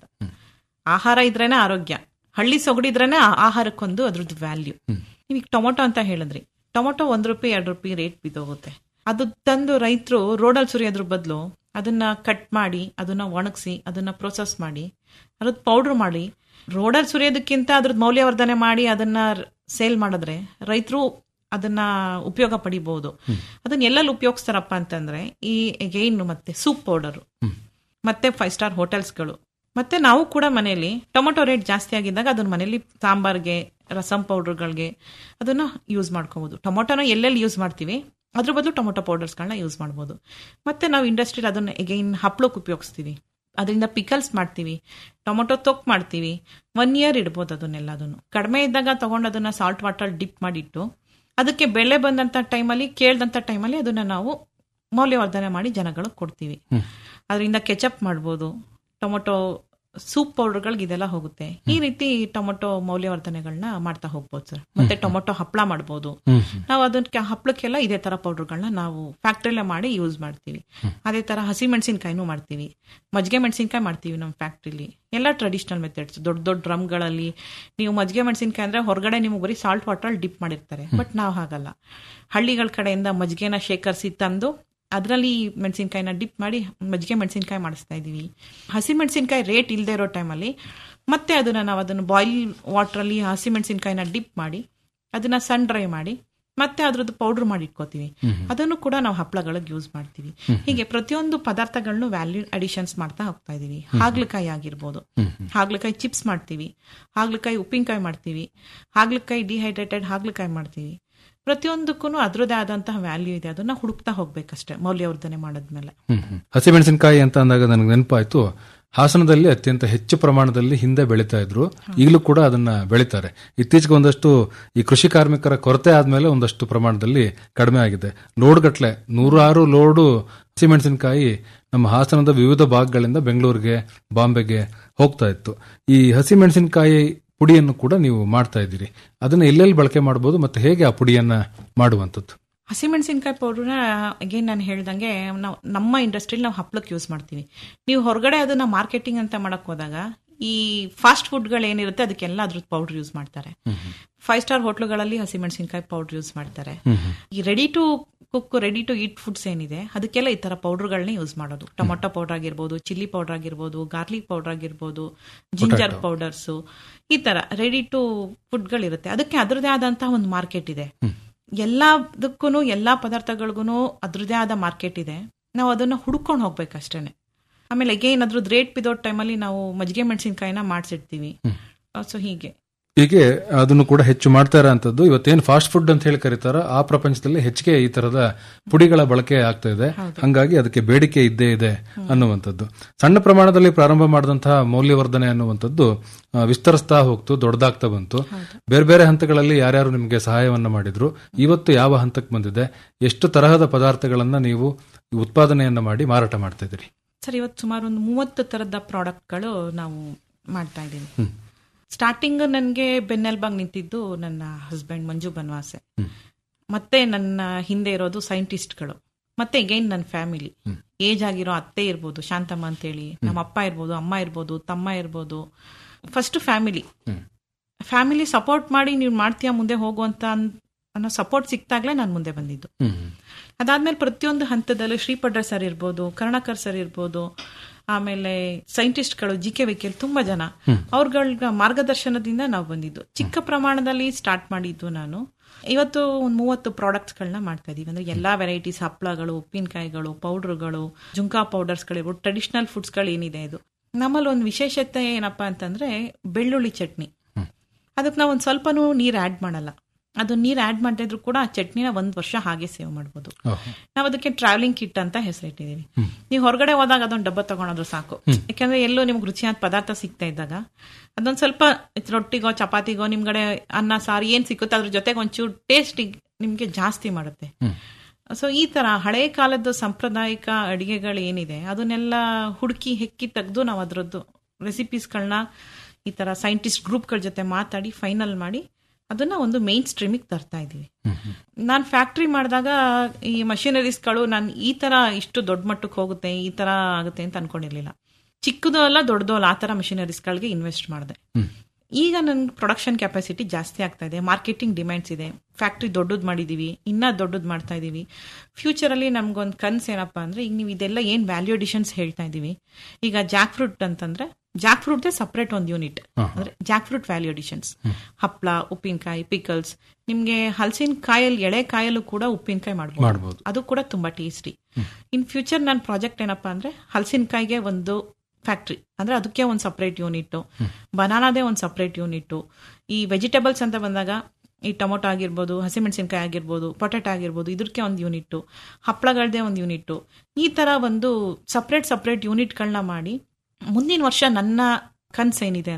E: ಆಹಾರ ಇದ್ರೇನೆ ಆರೋಗ್ಯ ಹಳ್ಳಿ ಸೊಗಡಿದ್ರೇನೆ ಆ- ಆಹಾರಕ್ಕೊಂದು ಅದ್ರದ್ದು ವ್ಯಾಲ್ಯೂ ನೀವೀಗ ಟೊಮೊಟೊ ಅಂತ ಹೇಳಿದ್ರಿ ಟೊಮೊಟೊ ಒಂದ್ ರೂಪಾಯಿ ಎರಡು ರೂಪಾಯಿ ರೇಟ್ ಬಿದ್ದೋಗುತ್ತೆ ಅದು ತಂದು ರೈತರು ರೋಡಲ್ಲಿ ಸುರಿಯೋದ್ರ ಬದಲು ಅದನ್ನ ಕಟ್ ಮಾಡಿ ಅದನ್ನ ಒಣಗಿಸಿ ಅದನ್ನ ಪ್ರೊಸೆಸ್ ಮಾಡಿ ಅದ್ರದ್ದು ಪೌಡರ್ ಮಾಡಿ ರೋಡಲ್ಲಿ ಸುರಿಯೋದಕ್ಕಿಂತ ಅದ್ರದ್ದು ಮೌಲ್ಯವರ್ಧನೆ ಮಾಡಿ ಅದನ್ನ ಸೇಲ್ ಮಾಡಿದ್ರೆ ರೈತರು ಅದನ್ನ ಉಪಯೋಗ ಪಡಿಬಹುದು ಅದನ್ನ ಎಲ್ಲೆಲ್ಲಿ ಉಪಯೋಗಿಸ್ತಾರಪ್ಪ ಅಂತಂದ್ರೆ ಈ ಎಗೈನ್ ಮತ್ತೆ ಸೂಪ್ ಪೌಡರ್ ಮತ್ತೆ ಫೈವ್ ಸ್ಟಾರ್ ಹೋಟೆಲ್ಸ್ಗಳು ಮತ್ತೆ ನಾವು ಕೂಡ ಮನೆಯಲ್ಲಿ ಟೊಮೊಟೊ ರೇಟ್ ಜಾಸ್ತಿ ಆಗಿದ್ದಾಗ ಅದನ್ನ ಮನೆಯಲ್ಲಿ ಸಾಂಬಾರ್ಗೆ ರಸಂ ಪೌಡರ್ಗಳಿಗೆ ಅದನ್ನ ಯೂಸ್ ಮಾಡ್ಕೋಬಹುದು ಟೊಮೊಟೊನ ಎಲ್ಲೆಲ್ಲಿ ಯೂಸ್ ಮಾಡ್ತೀವಿ ಅದ್ರ ಬದಲು ಟೊಮೊಟೊ ಪೌಡರ್ಸ್ಗಳನ್ನ ಯೂಸ್ ಮಾಡ್ಬೋದು ಮತ್ತೆ ನಾವು ಇಂಡಸ್ಟ್ರಿಲಿ ಅದನ್ನ ಎಗೈನ್ ಹಪ್ಳಕ್ಕೆ ಉಪಯೋಗಿಸ್ತೀವಿ ಅದರಿಂದ ಪಿಕಲ್ಸ್ ಮಾಡ್ತೀವಿ ಟೊಮೊಟೊ ತೊಕ್ ಮಾಡ್ತೀವಿ ಒನ್ ಇಯರ್ ಇಡ್ಬೋದು ಅದನ್ನೆಲ್ಲದನ್ನು ಕಡಿಮೆ ಇದ್ದಾಗ ತಗೊಂಡು ಅದನ್ನ ಸಾಲ್ಟ್ ವಾಟರ್ ಡಿಪ್ ಮಾಡಿಟ್ಟು ಅದಕ್ಕೆ ಬೆಲೆ ಬಂದಂತ ಟೈಮಲ್ಲಿ ಕೇಳ್ದಂತ ಟೈಮಲ್ಲಿ ಅದನ್ನ ನಾವು ಮೌಲ್ಯವರ್ಧನೆ ಮಾಡಿ ಜನಗಳಿಗೆ ಕೊಡ್ತೀವಿ ಅದರಿಂದ ಕೆಚಪ್ ಮಾಡ್ಬೋದು ಟೊಮೊಟೊ ಸೂಪ್ ಪೌಡರ್ಗಳಿಗೆ ಇದೆಲ್ಲ ಹೋಗುತ್ತೆ ಈ ರೀತಿ ಟೊಮೊಟೊ ಮೌಲ್ಯವರ್ಧನೆಗಳನ್ನ ಮಾಡ್ತಾ ಹೋಗ್ಬೋದು ಸರ್ ಮತ್ತೆ ಟೊಮೊಟೊ ಹಪ್ಪಳ ಮಾಡ್ಬೋದು ನಾವು ಅದಕ್ಕೆ ಹಪ್ಪಳಕ್ಕೆಲ್ಲ ಇದೇ ತರ ಪೌಡರ್ಗಳನ್ನ ನಾವು ಫ್ಯಾಕ್ಟ್ರಿಲೇ ಮಾಡಿ ಯೂಸ್ ಮಾಡ್ತೀವಿ ಅದೇ ತರ ಹಸಿ ಮೆಣಸಿನ್ಕಾಯಿನೂ ಮಾಡ್ತೀವಿ ಮಜ್ಜಿಗೆ ಮೆಣಸಿನ್ಕಾಯಿ ಮಾಡ್ತೀವಿ ನಮ್ಮ ಫ್ಯಾಕ್ಟ್ರಿಲಿ ಎಲ್ಲ ಟ್ರೆಡಿಷನಲ್ ಮೆಥಡ್ಸ್ ದೊಡ್ಡ ದೊಡ್ಡ ಡ್ರಮ್ಗಳಲ್ಲಿ ನೀವು ಮಜ್ಜಿಗೆ ಮೆಣಸಿನ್ಕಾಯಿ ಅಂದ್ರೆ ಹೊರಗಡೆ ನಿಮ್ಗೆ ಬರೀ ಸಾಲ್ಟ್ ವಾಟರ್ ಡಿಪ್ ಮಾಡಿರ್ತಾರೆ ಬಟ್ ನಾವು ಹಾಗಲ್ಲ ಹಳ್ಳಿಗಳ ಕಡೆಯಿಂದ ಮಜ್ಜಿಗೆನ ಶೇಖರಿಸಿ ತಂದು ಅದರಲ್ಲಿ ಮೆಣಸಿನ್ಕಾಯಿನ ಡಿಪ್ ಮಾಡಿ ಮಜ್ಜಿಗೆ ಮೆಣಸಿನ್ಕಾಯಿ ಮಾಡಿಸ್ತಾ ಇದೀವಿ ಹಸಿ ಮೆಣಸಿನ್ಕಾಯಿ ರೇಟ್ ಇಲ್ಲದೆ ಇರೋ ಟೈಮಲ್ಲಿ ಮತ್ತೆ ಅದನ್ನ ನಾವು ಅದನ್ನು ಬಾಯ್ಲ್ ವಾಟ್ರಲ್ಲಿ ಹಸಿ ಮೆಣಸಿನ್ಕಾಯಿನ ಡಿಪ್ ಮಾಡಿ ಅದನ್ನ ಸನ್ ಡ್ರೈ ಮಾಡಿ ಮತ್ತೆ ಅದ್ರದ್ದು ಪೌಡರ್ ಮಾಡಿ ಇಟ್ಕೋತೀವಿ ಅದನ್ನು ಕೂಡ ನಾವು ಹಪ್ಪಳಗಳಿಗೆ ಯೂಸ್ ಮಾಡ್ತೀವಿ ಹೀಗೆ ಪ್ರತಿಯೊಂದು ಪದಾರ್ಥಗಳನ್ನು ವ್ಯಾಲ್ಯೂ ಅಡಿಷನ್ಸ್ ಮಾಡ್ತಾ ಹೋಗ್ತಾ ಇದೀವಿ ಹಾಗಲಕಾಯಿ ಆಗಿರ್ಬೋದು ಹಾಗಲಕಾಯಿ ಚಿಪ್ಸ್ ಮಾಡ್ತೀವಿ ಹಾಗಲಕಾಯಿ ಉಪ್ಪಿನಕಾಯಿ ಮಾಡ್ತೀವಿ ಹಾಗಲಕಾಯಿ ಡಿಹೈಡ್ರೇಟೆಡ್ ಹಾಗಲಕಾಯಿ ಮಾಡ್ತೀವಿ ಪ್ರತಿಯೊಂದಕ್ಕೂ ಅದರದೇ ಆದಂತಹ ವ್ಯಾಲ್ಯೂ ಇದೆ ಅದನ್ನ ಹುಡುಕ್ತಾ ಹೋಗ್ಬೇಕಷ್ಟೇ ಮೌಲ್ಯವರ್ಧನೆ ಮಾಡಿದ್ಮೇಲೆ
D: ಹ್ಮ್ ಹ್ಮ್. ಹಸಿಮೆಣಸಿನಕಾಯಿ ಅಂತ ಅಂದಾಗ ನನಗೆ ನೆನಪಾಯ್ತು ಹಾಸನದಲ್ಲಿ ಅತ್ಯಂತ ಹೆಚ್ಚು ಪ್ರಮಾಣದಲ್ಲಿ ಹಿಂದೆ ಬೆಳೀತಾ ಇದ್ರು ಈಗಲೂ ಕೂಡ ಅದನ್ನ ಬೆಳೀತಾರೆ ಇತ್ತೀಚೆಗೆ ಒಂದಷ್ಟು ಈ ಕೃಷಿ ಕಾರ್ಮಿಕರ ಕೊರತೆ ಆದ್ಮೇಲೆ ಒಂದಷ್ಟು ಪ್ರಮಾಣದಲ್ಲಿ ಕಡಿಮೆ ಆಗಿದೆ ಲೋಡ್ ಗಟ್ಲೆ ನೂರಾರು ಲೋಡು ಹಸಿಮೆಣಸಿನಕಾಯಿ ನಮ್ಮ ಹಾಸನದ ವಿವಿಧ ಭಾಗಗಳಿಂದ ಬೆಂಗಳೂರಿಗೆ ಬಾಂಬೆಗೆ ಹೋಗ್ತಾ ಇತ್ತು ಈ ಹಸಿಮೆಣಸಿನಕಾಯಿ ಪುಡಿಯನ್ನು ಕೂಡ ನೀವು ಮಾಡ್ತಾ ಇದ್ದೀರಿ ಅದನ್ನ ಎಲ್ಲೆಲ್ಲಿ ಬಳಕೆ ಮಾಡಬಹುದು ಮತ್ತೆ ಹೇಗೆ ಆ ಪುಡಿಯನ್ನ ಮಾಡುವಂಥದ್ದು
E: ಹಸಿಮೆಣಸಿನ್ಕಾಯಿ ಪೌಡರ್ನ ಅಗೇನ್ ನಾನು ಹೇಳ್ದಂಗೆ ನಾವು ನಮ್ಮ ಇಂಡಸ್ಟ್ರಿಲಿ ನಾವು ಹಪ್ಳಕ್ಕೆ ಯೂಸ್ ಮಾಡ್ತೀವಿ ನೀವು ಹೊರಗಡೆ ಅದನ್ನ ಮಾರ್ಕೆಟಿಂಗ್ ಅಂತ ಮಾಡಕ್ ಹೋದಾಗ ಈ ಫಾಸ್ಟ್ ಫುಡ್ಗಳು ಏನಿರುತ್ತೆ ಅದಕ್ಕೆಲ್ಲ ಅದ್ರದ್ದು ಪೌಡರ್ ಯೂಸ್ ಮಾಡ್ತಾರೆ ಫೈವ್ ಸ್ಟಾರ್ ಹೋಟ್ಲುಗಳಲ್ಲಿ ಹಸಿಮೆಣಸಿನ್ಕಾಯಿ ಪೌಡರ್ ಯೂಸ್ ಮಾಡ್ತಾರೆ ಈ ready to cook ready to eat foods ಏನಿದೆ ಅದಕ್ಕೆಲ್ಲ ಈ ತರ ಪೌಡರ್ಗಳನ್ನೇ ಯೂಸ್ ಮಾಡೋದು ಟೊಮೊಟೊ ಪೌಡರ್ ಆಗಿರ್ಬೋದು ಚಿಲ್ಲಿ ಪೌಡರ್ ಆಗಿರ್ಬೋದು ಗಾರ್ಲಿಕ್ ಪೌಡರ್ ಆಗಿರ್ಬೋದು ಜಿಂಜರ್ ಪೌಡರ್ಸ್ ಈ ತರ ರೆಡಿ ಟು ಫುಡ್ಗಳಿರುತ್ತೆ ಅದಕ್ಕೆ ಅದರದೇ ಆದಂತಹ ಒಂದು ಮಾರ್ಕೆಟ್ ಇದೆ ಎಲ್ಲದಕ್ಕೂ ಎಲ್ಲಾ ಪದಾರ್ಥಗಳಿಗೂ ಅದ್ರದೇ ಆದ ಮಾರ್ಕೆಟ್ ಇದೆ ನಾವು ಅದನ್ನ ಹುಡ್ಕೊಂಡು ಹೋಗ್ಬೇಕಷ್ಟೇನೆ ಆಮೇಲೆ ಅಗೇನ್ ಅದ್ರದ್ದು ರೇಟ್ ಬಿದ್ದೋ ಟೈಮಲ್ಲಿ ನಾವು ಮಜ್ಜಿಗೆ ಮೆಣಸಿನ್ಕಾಯಿನ ಮಾಡಿಸಿಡ್ತೀವಿ ಸೊ ಹೀಗೆ
D: ಹೀಗೆ ಅದನ್ನು ಕೂಡ ಹೆಚ್ಚು ಮಾಡ್ತಾ ಇರೋಂಥದ್ದು ಇವತ್ತೇನು ಫಾಸ್ಟ್ ಫುಡ್ ಅಂತ ಹೇಳಿ ಕರೀತಾರ ಆ ಪ್ರಪಂಚದಲ್ಲಿ ಹೆಚ್ಚಿಗೆ ಈ ತರದ ಪುಡಿಗಳ ಬಳಕೆ ಆಗ್ತಾ ಇದೆ ಹಂಗಾಗಿ ಅದಕ್ಕೆ ಬೇಡಿಕೆ ಇದ್ದೇ ಇದೆ ಅನ್ನುವಂಥದ್ದು ಸಣ್ಣ ಪ್ರಮಾಣದಲ್ಲಿ ಪ್ರಾರಂಭ ಮಾಡಿದಂತಹ ಮೌಲ್ಯವರ್ಧನೆ ಅನ್ನುವಂಥದ್ದು ಆ, ವಿಸ್ತರಿಸ್ತಾ ಹೋಗ್ತು ದೊಡ್ಡದಾಗ್ತಾ ಬಂತು ಬೇರೆ ಬೇರೆ ಹಂತಗಳಲ್ಲಿ ಯಾರ್ಯಾರು ನಿಮಗೆ ಸಹಾಯವನ್ನ ಮಾಡಿದ್ರು ಇವತ್ತು ಯಾವ ಹಂತಕ್ಕೆ ಬಂದಿದೆ ಎಷ್ಟು ತರಹದ ಪದಾರ್ಥಗಳನ್ನ ನೀವು ಉತ್ಪಾದನೆಯನ್ನ ಮಾಡಿ ಮಾರಾಟ ಮಾಡ್ತಾ ಇದ್ದೀರಿ
E: ಸರ್ ಇವತ್ತು ಸುಮಾರು ಒಂದು ಮೂವತ್ತು ತರದ ಪ್ರಾಡಕ್ಟ್ಗಳು ನಾವು ಮಾಡ್ತಾ ಇದ್ದೀವಿ ಸ್ಟಾರ್ಟಿಂಗ್ ನನಗೆ ಬೆನ್ನೆಲ್ಬಾಗ್ ನಿಂತಿದ್ದು ನನ್ನ ಹಸ್ಬೆಂಡ್ ಮಂಜು ಬನ್ವಾಸೆ ಮತ್ತೆ ನನ್ನ ಹಿಂದೆ ಇರೋದು ಸೈಂಟಿಸ್ಟ್ಗಳು ಮತ್ತೆ ಅಗೈನ್ ನನ್ನ ಫ್ಯಾಮಿಲಿ ಏಜ್ ಆಗಿರೋ ಅತ್ತೆ ಇರ್ಬೋದು ಶಾಂತಮ್ಮ ಅಂತೇಳಿ ನಮ್ಮ ಅಪ್ಪ ಇರ್ಬೋದು ಅಮ್ಮ ಇರ್ಬೋದು ತಮ್ಮ ಇರ್ಬೋದು ಫಸ್ಟ್ ಫ್ಯಾಮಿಲಿ ಫ್ಯಾಮಿಲಿ ಸಪೋರ್ಟ್ ಮಾಡಿ ನೀವು ಮಾಡ್ತೀಯಾ ಮುಂದೆ ಹೋಗುವಂತ ಅನ್- ಅನ್ನೋ ಸಪೋರ್ಟ್ ಸಿಕ್ತಾಗ್ಲೇ ನಾನು ಮುಂದೆ ಬಂದಿದ್ದು ಅದಾದ್ಮೇಲೆ ಪ್ರತಿಯೊಂದು ಹಂತದಲ್ಲೂ ಶ್ರೀಪಡ್ರ ಸರ್ ಇರ್ಬೋದು ಕರ್ಣಕರ್ ಸರ್ ಇರ್ಬೋದು ಆಮೇಲೆ ಸೈಂಟಿಸ್ಟ್ಗಳು ಜಿ ಕೆ ವಿಕೆಲ್ ತುಂಬಾ ಜನ ಅವ್ರಗಳ ಮಾರ್ಗದರ್ಶನದಿಂದ ನಾವು ಬಂದಿದ್ದು ಚಿಕ್ಕ ಪ್ರಮಾಣದಲ್ಲಿ ಸ್ಟಾರ್ಟ್ ಮಾಡಿದ್ದು ನಾನು ಇವತ್ತು ಒಂದು ಮೂವತ್ತು ಪ್ರಾಡಕ್ಟ್ಸ್ಗಳನ್ನ ಮಾಡ್ತಾ ಇದೀವಿ ಅಂದ್ರೆ ಎಲ್ಲಾ ವೆರೈಟೀಸ್ ಹಪ್ಪಳಗಳು ಉಪ್ಪಿನಕಾಯಿಗಳು ಪೌಡರ್ಗಳು ಜುಂಕಾ ಪೌಡರ್ಸ್ಗಳಿರ್ಬೋದು ಟ್ರೆಡಿಷನಲ್ ಫುಡ್ಸ್ಗಳು ಏನಿದೆ ಇದು ನಮ್ಮಲ್ಲಿ ಒಂದು ವಿಶೇಷತೆ ಏನಪ್ಪಾ ಅಂತಂದ್ರೆ ಬೆಳ್ಳುಳ್ಳಿ ಚಟ್ನಿ ಅದಕ್ಕೆ ನಾವು ಒಂದು ಸ್ವಲ್ಪನೂ ನೀರು ಆಡ್ ಮಾಡಲ್ಲ ಅದು ನೀರು ಆಡ್ ಮಾಡಿದ್ರು ಕೂಡ ಆ ಚಟ್ನಿನ ಒಂದ್ ವರ್ಷ ಹಾಗೆ ಸೇವ್ ಮಾಡ್ಬೋದು ನಾವು ಅದಕ್ಕೆ ಟ್ರಾವೆಲಿಂಗ್ ಕಿಟ್ ಅಂತ ಹೆಸರಿಟ್ಟಿದೀವಿ ನೀವು ಹೊರಗಡೆ ಹೋದಾಗ ಅದೊಂದು ಡಬ್ಬ ತಗೊಂಡ್ರು ಸಾಕು ಯಾಕಂದ್ರೆ ಎಲ್ಲೋ ನಿಮ್ಗೆ ರುಚಿಯಾದ ಪದಾರ್ಥ ಸಿಗ್ತಾ ಇದ್ದಾಗ ಅದೊಂದ್ ಸ್ವಲ್ಪ ರೊಟ್ಟಿಗೋ ಚಪಾತಿಗೋ ನಿಮ್ಗಡೆ ಅನ್ನ ಸಾರು ಏನ್ ಸಿಕ್ಕುತ್ತೆ ಅದ್ರ ಜೊತೆಗೆ ಒಂಚೂರು ಟೇಸ್ಟ್ ನಿಮ್ಗೆ ಜಾಸ್ತಿ ಮಾಡುತ್ತೆ ಸೊ ಈ ತರ ಹಳೆ ಕಾಲದ ಸಾಂಪ್ರದಾಯಿಕ ಅಡಿಗೆಗಳು ಏನಿದೆ ಅದನ್ನೆಲ್ಲ ಹುಡುಕಿ ಹೆಕ್ಕಿ ತೆಗೆದು ನಾವು ಅದರದ್ದು ರೆಸಿಪೀಸ್ಗಳನ್ನ ಈ ತರ ಸೈಂಟಿಸ್ಟ್ ಗ್ರೂಪ್ಗಳ ಜೊತೆ ಮಾತಾಡಿ ಫೈನಲ್ ಮಾಡಿ ಅದನ್ನ ಒಂದು ಮೇನ್ ಸ್ಟ್ರೀಮಿಗೆ ತರ್ತಾ ಇದೀವಿ ನಾನು ಫ್ಯಾಕ್ಟ್ರಿ ಮಾಡಿದಾಗ ಈ ಮಷಿನರೀಸ್ಗಳು ನಾನು ಈ ತರ ಇಷ್ಟು ದೊಡ್ಡ ಮಟ್ಟಕ್ಕೆ ಹೋಗುತ್ತೆ ಈ ತರ ಆಗುತ್ತೆ ಅಂತ ಅನ್ಕೊಂಡಿರ್ಲಿಲ್ಲ ಚಿಕ್ಕದು ಅಲ್ಲ ದೊಡ್ಡದು ಅಲ್ಲ ಆ ತರ ಮಷಿನರೀಸ್ಗಳಿಗೆ ಇನ್ವೆಸ್ಟ್ ಮಾಡಿದೆ ಈಗ ನನ್ ಪ್ರೊಡಕ್ಷನ್ ಕೆಪಾಸಿಟಿ ಜಾಸ್ತಿ ಆಗ್ತಾ ಇದೆ ಮಾರ್ಕೆಟಿಂಗ್ ಡಿಮ್ಯಾಂಡ್ಸ್ ಇದೆ ಫ್ಯಾಕ್ಟ್ರಿ ದೊಡ್ಡದು ಮಾಡಿದೀವಿ ಇನ್ನ ದೊಡ್ಡದು ಮಾಡ್ತಾ ಇದೀವಿ ಫ್ಯೂಚರ್ ಅಲ್ಲಿ ನಮ್ಗೊಂದು ಕನ್ಸ್ ಏನಪ್ಪಾ ಅಂದ್ರೆ ಈಗ ನೀವು ಇದೆಲ್ಲ ಏನ್ ವ್ಯಾಲ್ಯೂ ಅಡಿಷನ್ಸ್ ಹೇಳ್ತಾ ಇದೀವಿ ಈಗ ಜಾಕ್ ಫ್ರೂಟ್ ಅಂತಂದ್ರೆ ಜಾಕ್ ಫ್ರೂಟ್ ಸಪರೇಟ್ ಒಂದು ಯೂನಿಟ್ ಅಂದ್ರೆ ಜಾಕ್ ಫ್ರೂಟ್ ವ್ಯಾಲ್ಯೂ ಅಡಿಷನ್ಸ್ ಹಪ್ಳ ಉಪ್ಪಿನಕಾಯಿ ಪಿಕಲ್ಸ್ ನಿಮ್ಗೆ ಹಲಸಿನ ಕಾಯಲ್ಲಿ ಎಳೆ ಕಾಯಲ್ಲೂ ಕೂಡ ಉಪ್ಪಿನಕಾಯಿ
D: ಮಾಡ್ಬೋದು.
E: ಮಾಡಬಹುದು ಅದು ಕೂಡ ತುಂಬಾ ಟೇಸ್ಟಿ ಇನ್ ಫ್ಯೂಚರ್ ನನ್ನ ಪ್ರಾಜೆಕ್ಟ್ ಏನಪ್ಪಾ ಅಂದ್ರೆ ಹಲಸಿನಕಾಯಿಗೆ ಒಂದು ಫ್ಯಾಕ್ಟ್ರಿ ಅಂದ್ರೆ ಅದಕ್ಕೆ ಒಂದು ಸಪರೇಟ್ ಯೂನಿಟ್ ಬನಾನಾದೇ ಒಂದು ಸಪರೇಟ್ ಯೂನಿಟ್ ಈ ವೆಜಿಟೇಬಲ್ಸ್ ಅಂತ ಬಂದಾಗ ಈ ಟೊಮೊಟೊ ಆಗಿರ್ಬೋದು ಹಸಿಮೆಣಸಿನಕಾಯಿ ಆಗಿರ್ಬೋದು ಪೊಟೆಟೊ ಆಗಿರ್ಬೋದು ಇದಕ್ಕೆ ಒಂದು ಯೂನಿಟ್ ಹಪ್ಪಳಗಳದೇ ಒಂದು ಯೂನಿಟ್ ಈ ತರ ಒಂದು ಸಪ್ರೇಟ್ ಸಪ್ರೇಟ್ ಯೂನಿಟ್ಗಳನ್ನ ಮಾಡಿ ಮುಂದಿನ ವರ್ಷ ನನ್ನ ಕನ್ಸ್ ಏನಿದೆ ಅಂದ್ರೆ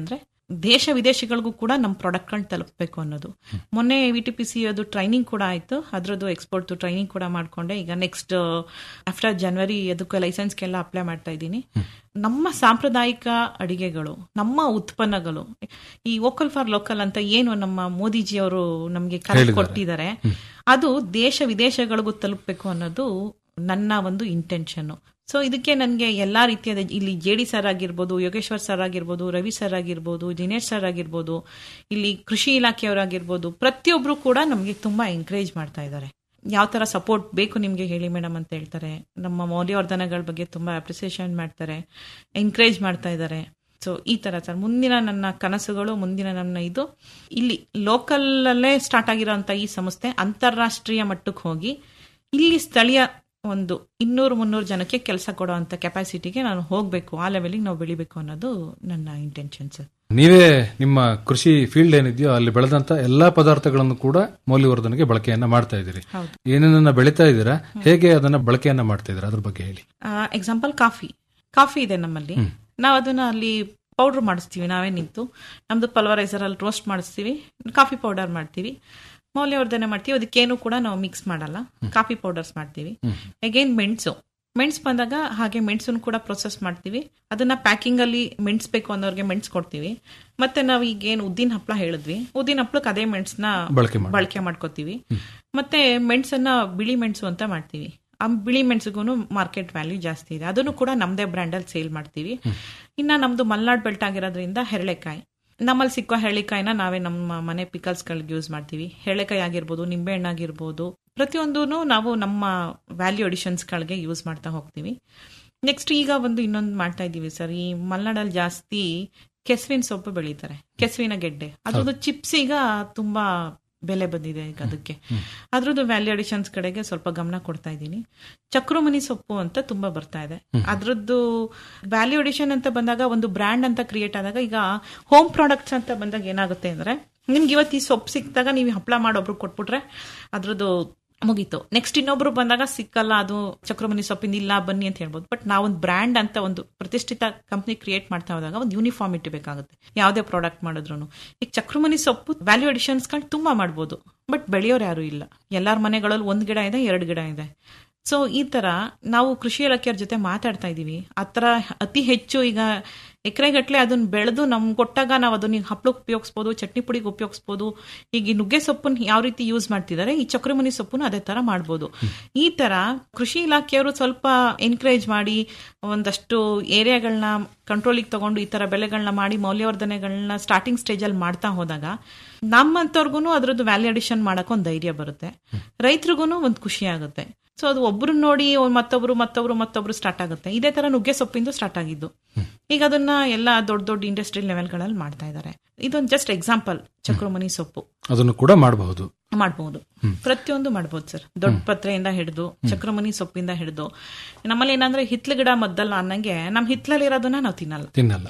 E: ದೇಶ ವಿದೇಶಗಳಿಗೂ ಕೂಡ ನಮ್ಮ ಪ್ರಾಡಕ್ಟ್ಗಳನ್ನ ತಲುಪಬೇಕು ಅನ್ನೋದು ಮೊನ್ನೆ ವಿ ಟಿ ಪಿ ಸಿ ಅದು ಟ್ರೈನಿಂಗ್ ಕೂಡ ಆಯ್ತು ಅದ್ರದ್ದು ಎಕ್ಸ್ಪೋರ್ಟ್ ಟ್ರೈನಿಂಗ್ ಕೂಡ ಮಾಡ್ಕೊಂಡೆ ಈಗ ನೆಕ್ಸ್ಟ್ ಆಫ್ಟರ್ ಜನವರಿ ಅದಕ್ಕೆ ಲೈಸೆನ್ಸ್ಗೆಲ್ಲ ಅಪ್ಲೈ ಮಾಡ್ತಾ ಇದ್ದೀನಿ ನಮ್ಮ ಸಾಂಪ್ರದಾಯಿಕ ಅಡಿಗೆಗಳು ನಮ್ಮ ಉತ್ಪನ್ನಗಳು ಈ ವೋಕಲ್ ಫಾರ್ ಲೋಕಲ್ ಅಂತ ಏನು ನಮ್ಮ ಮೋದಿಜಿ ಅವರು ನಮಗೆ ಕರೆ ಕೊಟ್ಟಿದ್ದಾರೆ ಅದು ದೇಶ ವಿದೇಶಗಳಿಗೂ ತಲುಪಬೇಕು ಅನ್ನೋದು ನನ್ನ ಒಂದು ಇಂಟೆನ್ಷನ್ ಸೊ ಇದಕ್ಕೆ ನನಗೆ ಎಲ್ಲಾ ರೀತಿಯಾದ ಇಲ್ಲಿ ಜೆ ಡಿ ಸರ್ ಆಗಿರ್ಬೋದು ಯೋಗೇಶ್ವರ್ ಸರ್ ಆಗಿರ್ಬೋದು ರವಿ ಸರ್ ಆಗಿರ್ಬೋದು ದಿನೇಶ್ ಸರ್ ಆಗಿರ್ಬೋದು ಇಲ್ಲಿ ಕೃಷಿ ಇಲಾಖೆಯವರಾಗಿರ್ಬೋದು ಪ್ರತಿಯೊಬ್ರು ಕೂಡ ನಮಗೆ ತುಂಬಾ ಎಂಕರೇಜ್ ಮಾಡ್ತಾ ಇದ್ದಾರೆ ಯಾವ ತರ ಸಪೋರ್ಟ್ ಬೇಕು ನಿಮ್ಗೆ ಹೇಳಿ ಮೇಡಮ್ ಅಂತ ಹೇಳ್ತಾರೆ ನಮ್ಮ ಮೌಲ್ಯವರ್ಧನೆಗಳ ಬಗ್ಗೆ ತುಂಬಾ ಅಪ್ರಿಸಿಯೇಷನ್ ಮಾಡ್ತಾರೆ ಎಂಕರೇಜ್ ಮಾಡ್ತಾ ಇದ್ದಾರೆ ಸೊ ಈ ತರ ಸರ್ ಮುಂದಿನ ನನ್ನ ಕನಸುಗಳು ಮುಂದಿನ ನನ್ನ ಇದು ಇಲ್ಲಿ ಲೋಕಲ್ ಅಲ್ಲೇ ಸ್ಟಾರ್ಟ್ ಆಗಿರೋಂಥ ಈ ಸಂಸ್ಥೆ ಅಂತಾರಾಷ್ಟ್ರೀಯ ಮಟ್ಟಕ್ಕೆ ಹೋಗಿ ಇಲ್ಲಿ ಸ್ಥಳೀಯ ಒಂದು ಇನ್ನೂರು ಮುನ್ನೂರು ಜನಕ್ಕೆ ಕೆಲಸ ಕೊಡುವಂತ ಕೆಪಾಸಿಟಿಗೆ ನಾನು ಹೋಗ್ಬೇಕು ಆ ಲೆವೆಲ್ಗೆ ನಾವು ಬೆಳಿಬೇಕು ಅನ್ನೋದು ನನ್ನ ಇಂಟೆನ್ಷನ್ ಸರ್
D: ನೀವೇ ನಿಮ್ಮ ಕೃಷಿ ಫೀಲ್ಡ್ ಏನಿದೆಯೋ ಅಲ್ಲಿ ಬೆಳೆದಂತ ಎಲ್ಲಾ ಪದಾರ್ಥಗಳನ್ನು ಕೂಡ ಮೌಲ್ಯವರ್ಧನೆಗೆ ಬಳಕೆಯನ್ನ ಮಾಡ್ತಾ ಇದ್ದೀರಿ
E: ಹೌದು.
D: ಏನೇನನ್ನ ಬೆಳೀತಾ ಇದ್ದೀರಾ ಹೇಗೆ ಅದನ್ನ ಬಳಕೆಯನ್ನ ಮಾಡ್ತಾ ಇದ್ದೀರಾ ಅದ್ರ ಬಗ್ಗೆ ಹೇಳಿ
E: ಎಕ್ಸಾಂಪಲ್ ಕಾಫಿ ಕಾಫಿ ಇದೆ ನಮ್ಮಲ್ಲಿ ನಾವು ಅದನ್ನ ಅಲ್ಲಿ ಪೌಡರ್ ಮಾಡಿಸ್ತೀವಿ ನಾವೇ ನಿಂತು ನಮ್ದು ಪಲ್ವರೈಸರ್ ಅಲ್ಲಿ ರೋಸ್ಟ್ ಮಾಡಿಸ್ತೀವಿ ಕಾಫಿ ಪೌಡರ್ ಮಾಡ್ತೀವಿ ಮೌಲ್ಯವರ್ಧನೆ ಮಾಡ್ತೀವಿ ಅದಕ್ಕೇನು ಕೂಡ ನಾವು ಮಿಕ್ಸ್ ಮಾಡಲ್ಲ ಕಾಫಿ ಪೌಡರ್ಸ್ ಮಾಡ್ತೀವಿ ಅಗೇನ್ ಮೆಣಸು ಮೆಣಸು ಬಂದಾಗ ಹಾಗೆ ಮೆಣಸನ್ನು ಕೂಡ ಪ್ರೊಸೆಸ್ ಮಾಡ್ತೀವಿ ಅದನ್ನ ಪ್ಯಾಕಿಂಗ್ ಅಲ್ಲಿ ಮೆಣಸು ಬೇಕು ಅನ್ನೋರ್ಗೆ ಮೆಣಸು ಕೊಡ್ತೀವಿ ಮತ್ತೆ ನಾವು ಈಗ ಏನು ಉದ್ದಿನ ಹಪ್ಪಳ ಹೇಳಿದ್ವಿ ಉದ್ದಿನ ಹಪ್ಪಳಕ್ಕೆ ಅದೇ ಮೆಣಸನ್ನ
D: ಬಳಕೆ ಮಾಡಿ
E: ಬಳಕೆ ಮಾಡ್ಕೋತೀವಿ ಮತ್ತೆ ಮೆಣಸನ್ನ ಬಿಳಿ ಮೆಣಸು ಅಂತ ಮಾಡ್ತೀವಿ ಆ ಬಿಳಿ ಮೆಣಸಿಗೂ ಮಾರ್ಕೆಟ್ ವ್ಯಾಲ್ಯೂ ಜಾಸ್ತಿ ಇದೆ ಅದನ್ನು ಕೂಡ ನಮ್ದೇ ಬ್ರ್ಯಾಂಡ್ ಅಲ್ಲಿ ಸೇಲ್ ಮಾಡ್ತೀವಿ ಇನ್ನ ನಮ್ದು ಮಲ್ನಾಡ್ ಬೆಲ್ಟ್ ಆಗಿರೋದ್ರಿಂದ ಹೆರಳೆಕಾಯಿ ನಮ್ಮಲ್ಲಿ ಸಿಕ್ಕೋ ಹೆರಳಿಕಾಯಿನ ನಾವೇ ನಮ್ಮ ಮನೆ ಪಿಕಲ್ಸ್ಗಳಿಗೆ ಯೂಸ್ ಮಾಡ್ತೀವಿ ಹೆರಳೆಕಾಯಿ ಆಗಿರ್ಬೋದು ನಿಂಬೆಹಣ್ಣು ಆಗಿರ್ಬೋದು ಪ್ರತಿಯೊಂದೂ ನಾವು ನಮ್ಮ ವ್ಯಾಲ್ಯೂ ಅಡಿಷನ್ಸ್ಗಳಿಗೆ ಯೂಸ್ ಮಾಡ್ತಾ ಹೋಗ್ತೀವಿ ನೆಕ್ಸ್ಟ್ ಈಗ ಒಂದು ಇನ್ನೊಂದು ಮಾಡ್ತಾ ಇದ್ದೀವಿ ಸರ್ ಈ ಮಲ್ನಾಡಲ್ಲಿ ಜಾಸ್ತಿ ಕೆಸುವಿನ ಸೊಪ್ಪು ಬೆಳೀತಾರೆ ಕೆಸುವಿನ ಗೆಡ್ಡೆ ಅದ್ರದ್ದು ಚಿಪ್ಸ್ ಈಗ ತುಂಬಾ ಬೆಲೆ ಬಂದಿದೆ ಈಗ ಅದಕ್ಕೆ ಅದ್ರದ್ದು ವ್ಯಾಲ್ಯೂ ಅಡಿಷನ್ಸ್ ಕಡೆಗೆ ಸ್ವಲ್ಪ ಗಮನ ಕೊಡ್ತಾ ಇದ್ದೀನಿ ಚಕ್ರಮಣಿ ಸೊಪ್ಪು ಅಂತ ತುಂಬಾ ಬರ್ತಾ ಇದೆ ಅದ್ರದ್ದು ವ್ಯಾಲ್ಯೂ ಅಡಿಷನ್ ಅಂತ ಬಂದಾಗ ಒಂದು ಬ್ರ್ಯಾಂಡ್ ಅಂತ ಕ್ರಿಯೇಟ್ ಆದಾಗ ಈಗ ಹೋಮ್ ಪ್ರಾಡಕ್ಟ್ಸ್ ಅಂತ ಬಂದಾಗ ಏನಾಗುತ್ತೆ ಅಂದ್ರೆ ನಿಮ್ಗೆ ಇವತ್ತು ಈ ಸೊಪ್ಪು ಸಿಕ್ಕಿದಾಗ ನೀವು ಹಪ್ಪಳ ಮಾಡೊಬ್ರು ಕೊಟ್ಬಿಟ್ರೆ ಅದ್ರದ್ದು ಮುಗೀತು ನೆಕ್ಸ್ಟ್ ಇನ್ನೊಬ್ರು ಬಂದಾಗ ಸಿಕ್ಕಲ್ಲ ಅದು ಚಕ್ರಮಣಿ ಸೊಪ್ಪಿಂದ ಇಲ್ಲ ಬನ್ನಿ ಅಂತ ಹೇಳ್ಬೋದು ಬಟ್ ನಾವೊಂದು ಬ್ರ್ಯಾಂಡ್ ಅಂತ ಒಂದು ಪ್ರತಿಷ್ಠಿತ ಕಂಪ್ನಿ ಕ್ರಿಯೇಟ್ ಮಾಡ್ತಾ ಹೋದಾಗ ಒಂದು ಯೂನಿಫಾರ್ಮಿಟಿ ಬೇಕಾಗುತ್ತೆ ಯಾವುದೇ ಪ್ರಾಡಕ್ಟ್ ಮಾಡಿದ್ರು ಈಗ ಚಕ್ರಮಣಿ ಸೊಪ್ಪು ವ್ಯಾಲ್ಯೂ ಅಡಿಷನ್ಸ್ಗಳು ತುಂಬಾ ಮಾಡ್ಬೋದು ಬಟ್ ಬೆಳೆಯೋರು ಯಾರು ಇಲ್ಲ ಎಲ್ಲಾರ ಮನೆಗಳಲ್ಲಿ ಒಂದ್ ಗಿಡ ಇದೆ ಎರಡು ಗಿಡ ಇದೆ ಸೊ ಈ ತರ ನಾವು ಕೃಷಿ ಇಲಾಖೆಯವ್ರ ಜೊತೆ ಮಾತಾಡ್ತಾ ಇದೀವಿ ಆ ತರ ಅತಿ ಹೆಚ್ಚು ಈಗ ಎಕರೆಗಟ್ಲೆ ಅದನ್ನ ಬೆಳೆದು ನಮ್ಗೆ ಕೊಟ್ಟಾಗ ನಾವು ಅದನ್ನ ಈಗ ಹಪ್ಳಕ್ಕೆ ಉಪಯೋಗಿಸ್ಬೋದು ಚಟ್ನಿ ಪುಡಿಗೆ ಉಪಯೋಗಿಸ್ಬೋದು ಈಗ ಈ ನುಗ್ಗೆ ಸೊಪ್ಪನ್ನ ಯಾವ ರೀತಿ ಯೂಸ್ ಮಾಡ್ತಿದ್ದಾರೆ ಈ ಚಕ್ರಮುನಿ ಸೊಪ್ಪನ್ನು ಅದೇ ತರ ಮಾಡ್ಬೋದು ಈ ತರ ಕೃಷಿ ಇಲಾಖೆಯವರು ಸ್ವಲ್ಪ ಎನ್ಕರೇಜ್ ಮಾಡಿ ಒಂದಷ್ಟು ಏರಿಯಾಗಳನ್ನ ಕಂಟ್ರೋಲಿಗೆ ತಗೊಂಡು ಈ ತರ ಬೆಳೆಗಳನ್ನ ಮಾಡಿ ಮೌಲ್ಯವರ್ಧನೆಗಳನ್ನ ಸ್ಟಾರ್ಟಿಂಗ್ ಸ್ಟೇಜ್ ಅಲ್ಲಿ ಮಾಡ್ತಾ ಹೋದಾಗ ನಮ್ಮಂತವ್ರಿಗೂ ಅದ್ರದ್ದು ವ್ಯಾಲ್ಯೂ ಅಡಿಷನ್ ಮಾಡಕ್ ಒಂದು ಧೈರ್ಯ ಬರುತ್ತೆ ರೈತರಿಗೂ ಒಂದು ಖುಷಿ ಆಗುತ್ತೆ ಸೊ ಅದು ಒಬ್ರು ನೋಡಿ ಮತ್ತೊಬ್ರು ಮತ್ತೊಬ್ರು ಮತ್ತೊಬ್ರು ಸ್ಟಾರ್ಟ್ ಆಗುತ್ತೆ ಇದೇ ತರ ನುಗ್ಗೆ ಸೊಪ್ಪಿಂದ ಸ್ಟಾರ್ಟ್ ಆಗಿದ್ದು ಈಗ ಅದನ್ನ ಎಲ್ಲ ದೊಡ್ಡ ದೊಡ್ಡ ಇಂಡಸ್ಟ್ರಿಯಲ್ ಲೆವೆಲ್ಗಳಲ್ಲಿ ಮಾಡ್ತಾ ಇದ್ದಾರೆ ಇದೊಂದು ಜಸ್ಟ್ ಎಕ್ಸಾಂಪಲ್ ಚಕ್ರಮಣಿ ಸೊಪ್ಪು
D: ಅದನ್ನು ಕೂಡ ಮಾಡಬಹುದು
E: ಮಾಡಬಹುದು ಪ್ರತಿಯೊಂದು ಮಾಡಬಹುದು ಸರ್ ದೊಡ್ಡ ಪತ್ರೆಯಿಂದ ಹಿಡಿದು ಚಕ್ರಮಣಿ ಸೊಪ್ಪಿಂದ ಹಿಡಿದು ನಮ್ಮಲ್ಲಿ ಏನಂದ್ರೆ ಹಿತ್ಲ ಗಿಡ ಮದ್ದಲ್ಲ ಅನ್ನಂಗೆ ನಮ್ ಹಿತ್ಲಲ್ಲಿ ಇರೋದನ್ನ ನಾವು ತಿನ್ನಲ್ಲ
D: ತಿನ್ನಲ್ಲ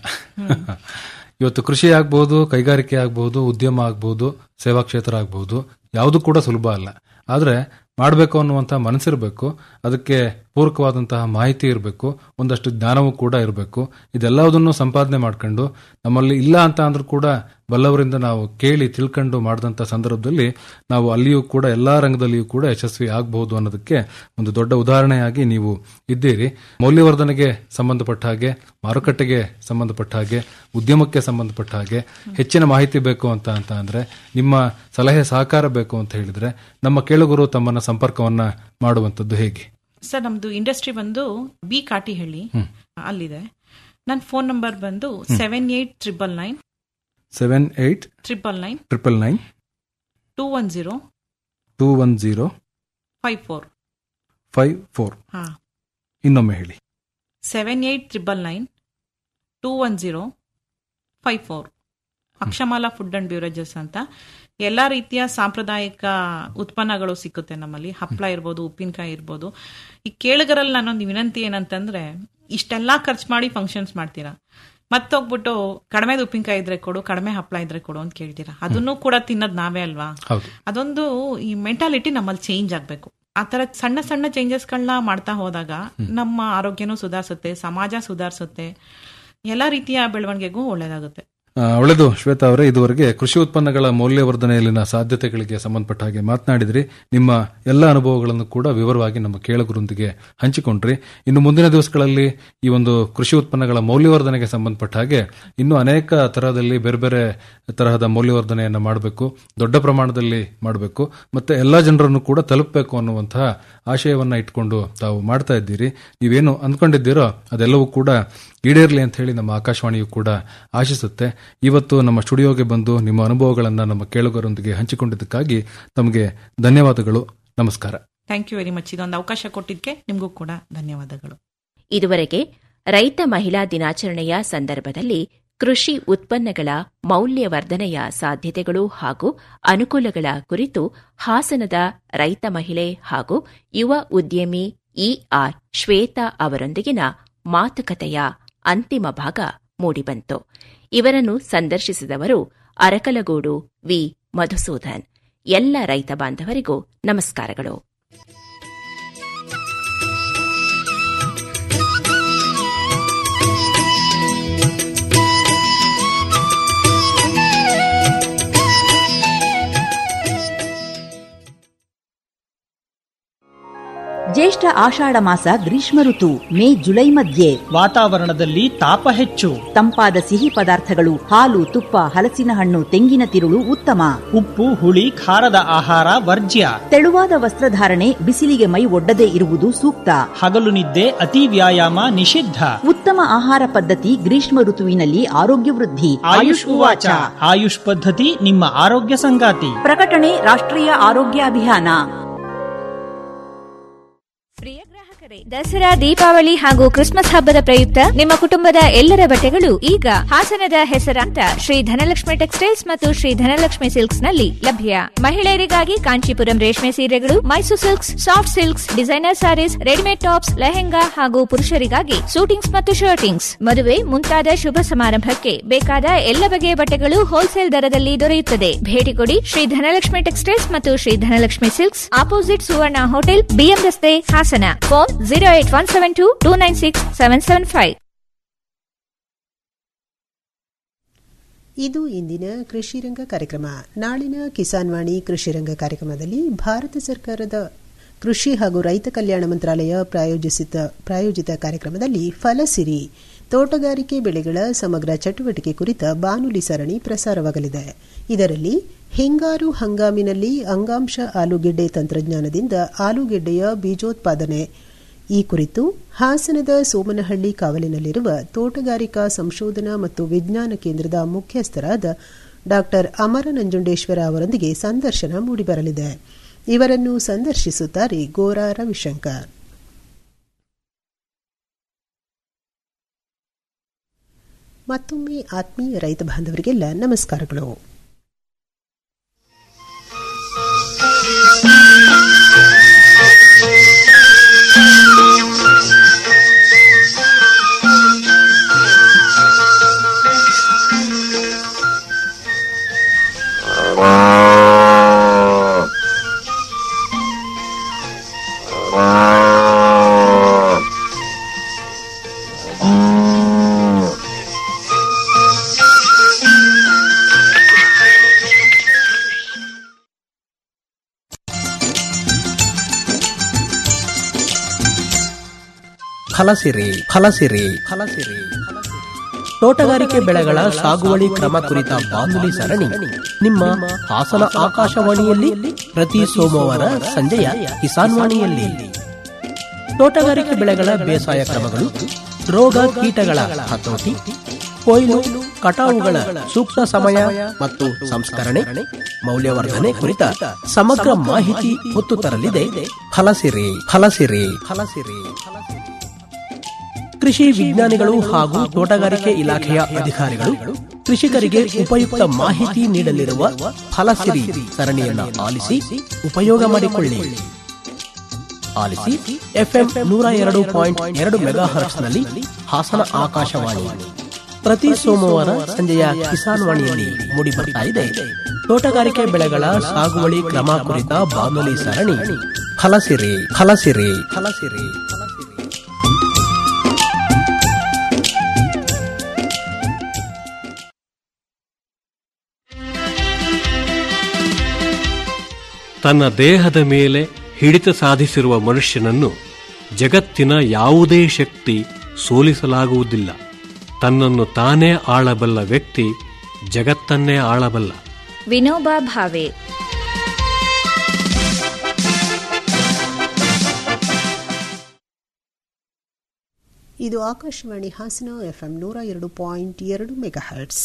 D: ಇವತ್ತು ಕೃಷಿ ಆಗ್ಬಹುದು ಕೈಗಾರಿಕೆ ಆಗ್ಬಹುದು ಉದ್ಯಮ ಆಗ್ಬಹುದು ಸೇವಾ ಕ್ಷೇತ್ರ ಆಗ್ಬಹುದು ಯಾವುದು ಕೂಡ ಸುಲಭ ಅಲ್ಲ ಆದ್ರೆ ಮಾಡಬೇಕು ಅನ್ನುವಂಥ ಮನಸ್ಸಿರಬೇಕು ಅದಕ್ಕೆ ಪೂರಕವಾದಂತಹ ಮಾಹಿತಿ ಇರಬೇಕು ಒಂದಷ್ಟು ಜ್ಞಾನವೂ ಕೂಡ ಇರಬೇಕು ಇದೆಲ್ಲದನ್ನು ಸಂಪಾದನೆ ಮಾಡ್ಕೊಂಡು ನಮ್ಮಲ್ಲಿ ಇಲ್ಲ ಅಂತ ಅಂದ್ರೂ ಕೂಡ ಬಲ್ಲವರಿಂದ ನಾವು ಕೇಳಿ ತಿಳ್ಕೊಂಡು ಮಾಡಿದಂಥ ಸಂದರ್ಭದಲ್ಲಿ ನಾವು ಅಲ್ಲಿಯೂ ಕೂಡ ಎಲ್ಲಾ ರಂಗದಲ್ಲಿಯೂ ಕೂಡ ಯಶಸ್ವಿ ಆಗಬಹುದು ಅನ್ನೋದಕ್ಕೆ ಒಂದು ದೊಡ್ಡ ಉದಾಹರಣೆಯಾಗಿ ನೀವು ಇದ್ದೀರಿ ಮೌಲ್ಯವರ್ಧನೆಗೆ ಸಂಬಂಧಪಟ್ಟ ಹಾಗೆ ಮಾರುಕಟ್ಟೆಗೆ ಸಂಬಂಧಪಟ್ಟ ಹಾಗೆ ಉದ್ಯಮಕ್ಕೆ ಸಂಬಂಧಪಟ್ಟ ಹಾಗೆ ಹೆಚ್ಚಿನ ಮಾಹಿತಿ ಬೇಕು ಅಂತ ಅಂತ ಅಂದ್ರೆ ನಿಮ್ಮ ಸಲಹೆ ಸಹಕಾರ ಬೇಕು ಅಂತ ಹೇಳಿದ್ರೆ ನಮ್ಮ ಕೇಳುಗರು ತಮ್ಮನ್ನ ಸಂಪರ್ಕವನ್ನ ಮಾಡುವಂತದ್ದು ಹೇಗೆ
E: ಸರ್ ನಮ್ದು ಇಂಡಸ್ಟ್ರಿ ಬಂದು ಬಿ ಕಾಟಿಹಳ್ಳಿ ಅಲ್ಲಿದೆ ನನ್ನ ಫೋನ್ ನಂಬರ್ ಬಂದು seven eight triple nine
D: seven eight
E: triple nine
D: triple nine
E: two one zero
D: two one zero
E: five four
D: five four
E: ಹಾ
D: ಇನ್ನೊಮ್ಮೆ ಹೇಳಿ
E: seven eight triple nine two one zero five four Akshamala food and beverages ಅಂತ ಎಲ್ಲಾ ರೀತಿಯ ಸಾಂಪ್ರದಾಯಿಕ ಉತ್ಪನ್ನಗಳು ಸಿಕ್ಕುತ್ತೆ ನಮ್ಮಲ್ಲಿ ಹಪ್ಪಳ ಇರ್ಬೋದು ಉಪ್ಪಿನಕಾಯಿ ಇರ್ಬೋದು ಈ ಕೇಳುಗರಲ್ಲಿ ನಾನೊಂದು ವಿನಂತಿ ಏನಂತಂದ್ರೆ ಇಷ್ಟೆಲ್ಲಾ ಖರ್ಚು ಮಾಡಿ ಫಂಕ್ಷನ್ಸ್ ಮಾಡ್ತೀರಾ ಮತ್ತೋಗ್ಬಿಟ್ಟು ಕಡಿಮೆ ಉಪ್ಪಿನಕಾಯಿ ಇದ್ರೆ ಕೊಡು ಕಡಿಮೆ ಹಪ್ಪಳ ಇದ್ರೆ ಕೊಡು ಅಂತ ಕೇಳ್ತೀರಾ ಅದನ್ನು ಕೂಡ ತಿನ್ನೋದು ನಾವೇ ಅಲ್ವಾ
D: ಹೌದು
E: ಅದೊಂದು ಈ ಮೆಂಟಾಲಿಟಿ ನಮ್ಮಲ್ಲಿ ಚೇಂಜ್ ಆಗ್ಬೇಕು ಆ ತರ ಸಣ್ಣ ಸಣ್ಣ ಚೇಂಜಸ್ಗಳನ್ನ ಮಾಡ್ತಾ ಹೋದಾಗ ನಮ್ಮ ಆರೋಗ್ಯನೂ ಸುಧಾರಿಸುತ್ತೆ ಸಮಾಜ ಸುಧಾರಿಸುತ್ತೆ ಎಲ್ಲಾ ರೀತಿಯ ಬೆಳವಣಿಗೆಗೂ ಒಳ್ಳೇದಾಗುತ್ತೆ
D: ಆ, ಒಳ್ಳೆಯದು ಶ್ವೇತಾ ಅವರೇ ಇದುವರೆಗೆ ಕೃಷಿ ಉತ್ಪನ್ನಗಳ ಮೌಲ್ಯವರ್ಧನೆಯಲ್ಲಿನ ಸಾಧ್ಯತೆಗಳಿಗೆ ಸಂಬಂಧಪಟ್ಟ ಹಾಗೆ ಮಾತನಾಡಿದ್ರಿ ನಿಮ್ಮ ಎಲ್ಲ ಅನುಭವಗಳನ್ನು ಕೂಡ ವಿವರವಾಗಿ ನಮ್ಮ ಕೇಳುಗರೊಂದಿಗೆ ಹಂಚಿಕೊಂಡ್ರಿ ಇನ್ನು ಮುಂದಿನ ದಿವಸಗಳಲ್ಲಿ ಈ ಒಂದು ಕೃಷಿ ಉತ್ಪನ್ನಗಳ ಮೌಲ್ಯವರ್ಧನೆಗೆ ಸಂಬಂಧಪಟ್ಟ ಹಾಗೆ ಇನ್ನು ಅನೇಕ ತರಹದಲ್ಲಿ ಬೇರೆ ಬೇರೆ ತರಹದ ಮೌಲ್ಯವರ್ಧನೆಯನ್ನ ಮಾಡಬೇಕು ದೊಡ್ಡ ಪ್ರಮಾಣದಲ್ಲಿ ಮಾಡಬೇಕು ಮತ್ತೆ ಎಲ್ಲಾ ಜನರನ್ನು ಕೂಡ ತಲುಪಬೇಕು ಅನ್ನುವಂತಹ ಆಶಯವನ್ನ ಇಟ್ಕೊಂಡು ತಾವು ಮಾಡ್ತಾ ಇದ್ದೀರಿ ನೀವೇನು ಅಂದ್ಕೊಂಡಿದ್ದೀರೋ ಅದೆಲ್ಲವೂ ಕೂಡ ಈಡೇರ್ಲಿ ಅಂತ ಹೇಳಿ ನಮ್ಮ ಆಕಾಶವಾಣಿಯು ಕೂಡ ಆಶಿಸುತ್ತೆ ಇವತ್ತು ನಮ್ಮ ಸ್ಟುಡಿಯೋಗೆ ಬಂದು ನಿಮ್ಮ ಅನುಭವಗಳನ್ನ ನಮ್ಮ ಕೇಳುಗರೊಂದಿಗೆ ಹಂಚಿಕೊಂಡಿದ್ದಕ್ಕಾಗಿ ತಮಗೆ ಧನ್ಯವಾದಗಳು ನಮಸ್ಕಾರ
E: ಥ್ಯಾಂಕ್ ಯು ವೆರಿ ಮಚ್ ಇದೊಂದು ಅವಕಾಶ ಕೊಟ್ಟಿದ್ದಕ್ಕೆ ನಿಮಗೂ ಕೂಡ ಧನ್ಯವಾದಗಳು
C: ಇದುವರೆಗೆ ರೈತ ಮಹಿಳಾ ದಿನಾಚರಣೆಯ ಸಂದರ್ಭದಲ್ಲಿ ಕೃಷಿ ಉತ್ಪನ್ನಗಳ ಮೌಲ್ಯವರ್ಧನೆಯ ಸಾಧ್ಯತೆಗಳು ಹಾಗೂ ಅನುಕೂಲಗಳ ಕುರಿತು ಹಾಸನದ ರೈತ ಮಹಿಳೆ ಹಾಗೂ ಯುವ ಉದ್ಯಮಿ ಇಆರ್ ಶ್ವೇತಾ ಅವರೊಂದಿಗಿನ ಮಾತುಕತೆಯ ಅಂತಿಮ ಭಾಗ ಮೂಡಿಬಂತು ಇವರನ್ನು ಸಂದರ್ಶಿಸಿದವರು ಅರಕಲಗೂಡು ವಿ ಮಧುಸೂದನ್ ಎಲ್ಲ ರೈತ ಬಾಂಧವರಿಗೂ ನಮಸ್ಕಾರಗಳು
F: ಜ್ಯೇಷ್ಠ ಆಷಾಢ ಮಾಸ ಗ್ರೀಷ್ಮ ಋತು ಮೇ ಜುಲೈ ಮಧ್ಯೆ
G: ವಾತಾವರಣದಲ್ಲಿ ತಾಪ ಹೆಚ್ಚು
F: ತಂಪಾದ ಸಿಹಿ ಪದಾರ್ಥಗಳು ಹಾಲು ತುಪ್ಪ ಹಲಸಿನ ಹಣ್ಣು ತೆಂಗಿನ ತಿರುಳು ಉತ್ತಮ
G: ಉಪ್ಪು ಹುಳಿ ಖಾರದ ಆಹಾರ ವರ್ಜ್ಯ
F: ತೆಳುವಾದ ವಸ್ತ್ರಧಾರಣೆ ಬಿಸಿಲಿಗೆ ಮೈ ಒಡ್ಡದೇ ಇರುವುದು ಸೂಕ್ತ
G: ಹಗಲು ನಿದ್ದೆ ಅತಿ ವ್ಯಾಯಾಮ ನಿಷಿದ್ಧ
F: ಉತ್ತಮ ಆಹಾರ ಪದ್ಧತಿ ಗ್ರೀಷ್ಮ ಋತುವಿನಲ್ಲಿ ಆರೋಗ್ಯ ವೃದ್ಧಿ
G: ಆಯುಷ್ ಉವಾಚ ಆಯುಷ್ ಪದ್ಧತಿ ನಿಮ್ಮ ಆರೋಗ್ಯ ಸಂಗಾತಿ
F: ಪ್ರಕಟಣೆ ರಾಷ್ಟ್ರೀಯ ಆರೋಗ್ಯ ಅಭಿಯಾನ
H: ಪ್ರಿಯ ಗ್ರಾಹಕರೇ ದಸರಾ ದೀಪಾವಳಿ ಹಾಗೂ ಕ್ರಿಸ್ಮಸ್ ಹಬ್ಬದ ಪ್ರಯುಕ್ತ ನಿಮ್ಮ ಕುಟುಂಬದ ಎಲ್ಲರ ಬಟ್ಟೆಗಳು ಈಗ ಹಾಸನದ ಹೆಸರಾಂತ ಶ್ರೀ ಧನಲಕ್ಷ್ಮಿ ಟೆಕ್ಸ್ಟೈಲ್ಸ್ ಮತ್ತು ಶ್ರೀ ಧನಲಕ್ಷ್ಮಿ ಸಿಲ್ಕ್ಸ್ ನಲ್ಲಿ ಲಭ್ಯ ಮಹಿಳೆಯರಿಗಾಗಿ ಕಾಂಚೀಪುರಂ ರೇಷ್ಮೆ ಸೀರೆಗಳು Mysuru silks soft silks designer sarees readymade tops lehenga ಹಾಗೂ ಪುರುಷರಿಗಾಗಿ ಸೂಟಿಂಗ್ಸ್ ಮತ್ತು ಶರ್ಟಿಂಗ್ಸ್ ಮದುವೆ ಮುಂತಾದ ಶುಭ ಸಮಾರಂಭಕ್ಕೆ ಬೇಕಾದ ಎಲ್ಲ ಬಗೆಯ ಬಟ್ಟೆಗಳು ಹೋಲ್ಸೇಲ್ ದರದಲ್ಲಿ ದೊರೆಯುತ್ತದೆ ಭೇಟಿ ಕೊಡಿ ಶ್ರೀ ಧನಲಕ್ಷ್ಮಿ ಟೆಕ್ಸ್ಟೈಲ್ಸ್ ಮತ್ತು Shri Dhanalakshmi silks opposite Suvarna hotel BM ರಸ್ತೆ Hassan phone zero eight one seven two two nine six seven seven five
B: ಇದು ಇಂದಿನ ಕೃಷಿ ರಂಗ ಕಾರ್ಯಕ್ರಮ ನಾಳಿನ ಕಿಸಾನ್ ವಾಣಿ ಕೃಷಿ ರಂಗ ಕಾರ್ಯಕ್ರಮದಲ್ಲಿ ಭಾರತ ಸರ್ಕಾರದ ಕೃಷಿ ಹಾಗೂ ರೈತ ಕಲ್ಯಾಣ ಮಂತ್ರಾಲಯ ಪ್ರಾಯೋಜಿಸಿದ ಪ್ರಾಯೋಜಿತ ಕಾರ್ಯಕ್ರಮದಲ್ಲಿ ಫಲಸಿರಿ ತೋಟಗಾರಿಕೆ ಬೆಳೆಗಳ ಸಮಗ್ರ ಚಟುವಟಿಕೆ ಕುರಿತ ಬಾನುಲಿ ಸರಣಿ ಪ್ರಸಾರವಾಗಲಿದೆ ಇದರಲ್ಲಿ ಹಿಂಗಾರು ಹಂಗಾಮಿನಲ್ಲಿ ಅಂಗಾಂಶ ಆಲೂಗೆಡ್ಡೆ ತಂತ್ರಜ್ಞಾನದಿಂದ ಆಲೂಗೆಡ್ಡೆಯ ಬೀಜೋತ್ಪಾದನೆ ಈ ಕುರಿತು ಹಾಸನದ ಸೋಮನಹಳ್ಳಿ ಕಾವಲಿನಲ್ಲಿರುವ ತೋಟಗಾರಿಕಾ ಸಂಶೋಧನಾ ಮತ್ತು ವಿಜ್ಞಾನ ಕೇಂದ್ರದ ಮುಖ್ಯಸ್ಥರಾದ ಡಾ ಅಮರ ನಂಜುಂಡೇಶ್ವರ ಅವರೊಂದಿಗೆ ಸಂದರ್ಶನ ಮೂಡಿಬರಲಿದೆ ಇವರನ್ನು ಸಂದರ್ಶಿಸುತ್ತಾರೆ ಗೋರಾ ರವಿಶಂಕರ್ ಮತ್ತೊಮ್ಮೆ ಆತ್ಮೀಯ ರೈತ ಬಾಂಧವರಿಗೆಲ್ಲ ನಮಸ್ಕಾರಗಳು
I: ಫಲಸಿರಿ ಫಲಸಿರಿ ಫಲಸಿರಿ ತೋಟಗಾರಿಕೆ ಬೆಳೆಗಳ ಸಾಗುವಳಿ ಕ್ರಮ ಕುರಿತ ಬಾನುಲಿ ಸರಣಿ ನಿಮ್ಮ ಹಾಸನ ಆಕಾಶವಾಣಿಯಲ್ಲಿ ಪ್ರತಿ ಸೋಮವಾರ ಸಂಜೆಯ ಕಿಸಾನ್ ವಾಣಿಯಲ್ಲಿ ತೋಟಗಾರಿಕೆ ಬೆಳೆಗಳ ಬೇಸಾಯ ಕ್ರಮಗಳು ರೋಗ ಕೀಟಗಳ ಹತೋಟಿ ಕೊಯ್ಲು ಕಟಾವುಗಳ ಸೂಕ್ತ ಸಮಯ ಮತ್ತು ಸಂಸ್ಕರಣೆ ಮೌಲ್ಯವರ್ಧನೆ ಕುರಿತ ಸಮಗ್ರ ಮಾಹಿತಿ ಹೊತ್ತು ತರಲಿದೆ ಫಲಸಿರಿ ಫಲಸಿರಿ ಫಲಸಿರಿ ಕೃಷಿ ವಿಜ್ಞಾನಿಗಳು ಹಾಗೂ ತೋಟಗಾರಿಕೆ ಇಲಾಖೆಯ ಅಧಿಕಾರಿಗಳು ಕೃಷಿಕರಿಗೆ ಉಪಯುಕ್ತ ಮಾಹಿತಿ ನೀಡಲಿರುವ ಫಲಸಿರಿ ಸರಣಿಯನ್ನ ಆಲಿಸಿ ಉಪಯೋಗ ಮಾಡಿಕೊಳ್ಳಿ ಆಲಿಸಿ ಎಫ್ಎಂ ನೂರ ಎರಡು ಪಾಯಿಂಟ್ ಎರಡು ಮೆಗಾ ನಲ್ಲಿ ಹಾಸನ ಆಕಾಶವಾಣಿ ಪ್ರತಿ ಸೋಮವಾರ ಸಂಜೆಯ ಕಿಸಾನ್ ವಾಣಿಯಲ್ಲಿ ಮೂಡಿಬರ್ತಾ ಇದೆ ತೋಟಗಾರಿಕೆ ಬೆಳೆಗಳ ಸಾಗುವಳಿ ಕ್ರಮ ಕುರಿತ ಬಾನುಲಿ ಸರಣಿ ಫಲಸಿರಿ ಫಲಸಿರಿ ಫಲಸಿರಿ
J: ತನ್ನ ದೇಹದ ಮೇಲೆ ಹಿಡಿತ ಸಾಧಿಸಿರುವ ಮನುಷ್ಯನನ್ನು ಜಗತ್ತಿನ ಯಾವುದೇ ಶಕ್ತಿ ಸೋಲಿಸಲಾಗುವುದಿಲ್ಲ ತನ್ನನ್ನು ತಾನೇ ಆಳಬಲ್ಲ ವ್ಯಕ್ತಿ ಜಗತ್ತನ್ನೇ ಆಳಬಲ್ಲ
H: ವಿನೋಬಾ ಭಾವೆ
B: ಇದು ಆಕಾಶವಾಣಿ ಹಾಸನ ಎಫ್ಎಂ ನೂರ ಎರಡು ಪಾಯಿಂಟ್ ಎರಡು ಮೆಗಾ ಹರ್ಟ್ಸ್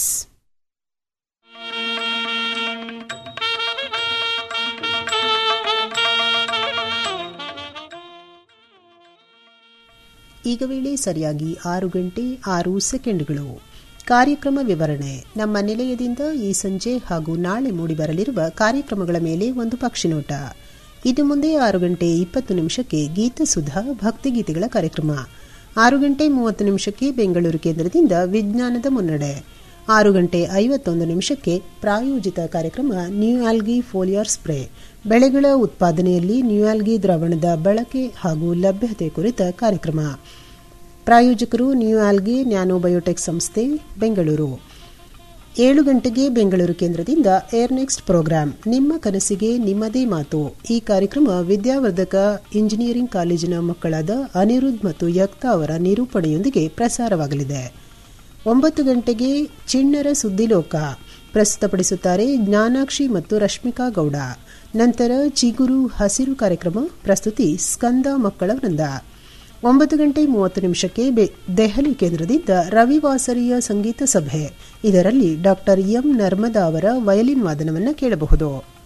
B: ಈಗ ವೇಳೆ ಸರಿಯಾಗಿ ಆರು ಗಂಟೆ ಆರು ಸೆಕೆಂಡ್ಗಳು ಕಾರ್ಯಕ್ರಮ ವಿವರಣೆ ನಮ್ಮ ನಿಲಯದಿಂದ ಈ ಸಂಜೆ ಹಾಗೂ ನಾಳೆ ಮೂಡಿಬರಲಿರುವ ಕಾರ್ಯಕ್ರಮಗಳ ಮೇಲೆ ಒಂದು ಪಕ್ಷಿನೋಟ ಇದು ಮುಂದೆ ಆರು ಗಂಟೆ ಇಪ್ಪತ್ತು ನಿಮಿಷಕ್ಕೆ ಗೀತಸುಧಾ ಭಕ್ತಿಗೀತೆಗಳ ಕಾರ್ಯಕ್ರಮ ಆರು ಗಂಟೆ ಮೂವತ್ತು ನಿಮಿಷಕ್ಕೆ ಬೆಂಗಳೂರು ಕೇಂದ್ರದಿಂದ ವಿಜ್ಞಾನದ ಮುನ್ನಡೆ ಆರು ಗಂಟೆ ಐವತ್ತೊಂದು ನಿಮಿಷಕ್ಕೆ ಪ್ರಾಯೋಜಿತ ಕಾರ್ಯಕ್ರಮ ನ್ಯೂ ಆಲ್ಗಿ ಫೋಲಿಯರ್ ಸ್ಪ್ರೇ ಬೆಳೆಗಳ ಉತ್ಪಾದನೆಯಲ್ಲಿ ನ್ಯೂ ಆಲ್ಗಿ ದ್ರಾವಣದ ಬಳಕೆ ಹಾಗೂ ಲಭ್ಯತೆ ಕುರಿತ ಕಾರ್ಯಕ್ರಮ ಪ್ರಾಯೋಜಕರು ನ್ಯೂ ಆಲ್ಗಿ ನ್ಯಾನೋಬಯೋಟೆಕ್ ಸಂಸ್ಥೆ ಬೆಂಗಳೂರು ಏಳು ಗಂಟೆಗೆ ಬೆಂಗಳೂರು ಕೇಂದ್ರದಿಂದ ಏರ್ ನೆಕ್ಸ್ಟ್ ಪ್ರೋಗ್ರಾಂ ನಿಮ್ಮ ಕನಸಿಗೆ ನಿಮ್ಮದೇ ಮಾತು ಈ ಕಾರ್ಯಕ್ರಮ ವಿದ್ಯಾವರ್ಧಕ ಇಂಜಿನಿಯರಿಂಗ್ ಕಾಲೇಜಿನ ಮಕ್ಕಳಾದ ಅನಿರುದ್ಧ್ ಮತ್ತು ಯಕ್ತಾ ಅವರ ನಿರೂಪಣೆಯೊಂದಿಗೆ ಪ್ರಸಾರವಾಗಲಿದೆ ಒಂಬತ್ತು ಗಂಟೆಗೆ ಚಿಣ್ಣರ ಸುದ್ದಿಲೋಕ ಪ್ರಸ್ತುತಪಡಿಸುತ್ತಾರೆ ಜ್ಞಾನಾಕ್ಷಿ ಮತ್ತು ರಶ್ಮಿಕಾ ಗೌಡ ನಂತರ ಚಿಗುರು ಹಸಿರು ಕಾರ್ಯಕ್ರಮ ಪ್ರಸ್ತುತಿ ಸ್ಕಂದ ಮಕ್ಕಳ ವೃಂದ ಒಂಬತ್ತು ಗಂಟೆ ಮೂವತ್ತು ನಿಮಿಷಕ್ಕೆ ದೆಹಲಿ ಕೇಂದ್ರದಿಂದ ರವಿವಾಸರಿಯ ಸಂಗೀತ ಸಭೆ ಇದರಲ್ಲಿ ಡಾಕ್ಟರ್ ಎಂ ನರ್ಮದಾ ಅವರ ವಯಲಿನ್ ವಾದನವನ್ನು ಕೇಳಬಹುದು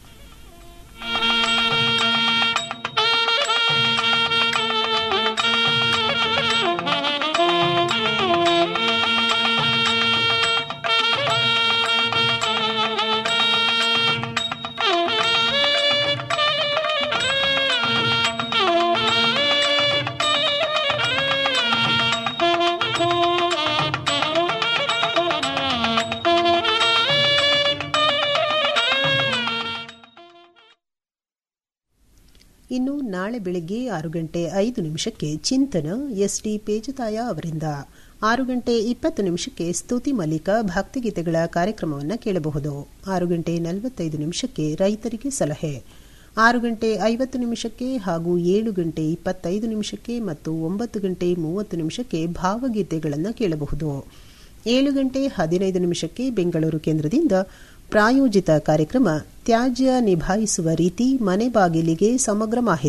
B: ಇನ್ನು ನಾಳೆ ಬೆಳಗ್ಗೆ ಆರು ಗಂಟೆ ಐದು ನಿಮಿಷಕ್ಕೆ ಚಿಂತನ ಎಸ್ ಡಿ ಪೇಜತಾಯ ಅವರಿಂದ ಆರು ಗಂಟೆ ಇಪ್ಪತ್ತು ನಿಮಿಷಕ್ಕೆ ಸ್ತುತಿ ಮಲ್ಲಿಕ ಭಕ್ತಿಗೀತೆಗಳ ಕಾರ್ಯಕ್ರಮವನ್ನು ಕೇಳಬಹುದು ಆರು ಗಂಟೆ ನಲವತ್ತೈದು ನಿಮಿಷಕ್ಕೆ ರೈತರಿಗೆ ಸಲಹೆ ಆರು ಗಂಟೆ ಐವತ್ತು ನಿಮಿಷಕ್ಕೆ ಹಾಗೂ ಏಳು ಗಂಟೆ ಇಪ್ಪತ್ತೈದು ನಿಮಿಷಕ್ಕೆ ಮತ್ತು ಒಂಬತ್ತು ಗಂಟೆ ಮೂವತ್ತು ನಿಮಿಷಕ್ಕೆ ಭಾವಗೀತೆಗಳನ್ನು ಕೇಳಬಹುದು ಏಳು ಗಂಟೆ ಹದಿನೈದು ನಿಮಿಷಕ್ಕೆ ಬೆಂಗಳೂರು ಕೇಂದ್ರದಿಂದ ಪ್ರಾಯೋಜಿತ ಕಾರ್ಯಕ್ರಮ ತ್ಯಾಜ್ಯ ನಿಭಾಯಿಸುವ ರೀತಿ ಮನೆ ಬಾಗಿಲಿಗೆ ಸಮಗ್ರ ಮಾಹಿತಿ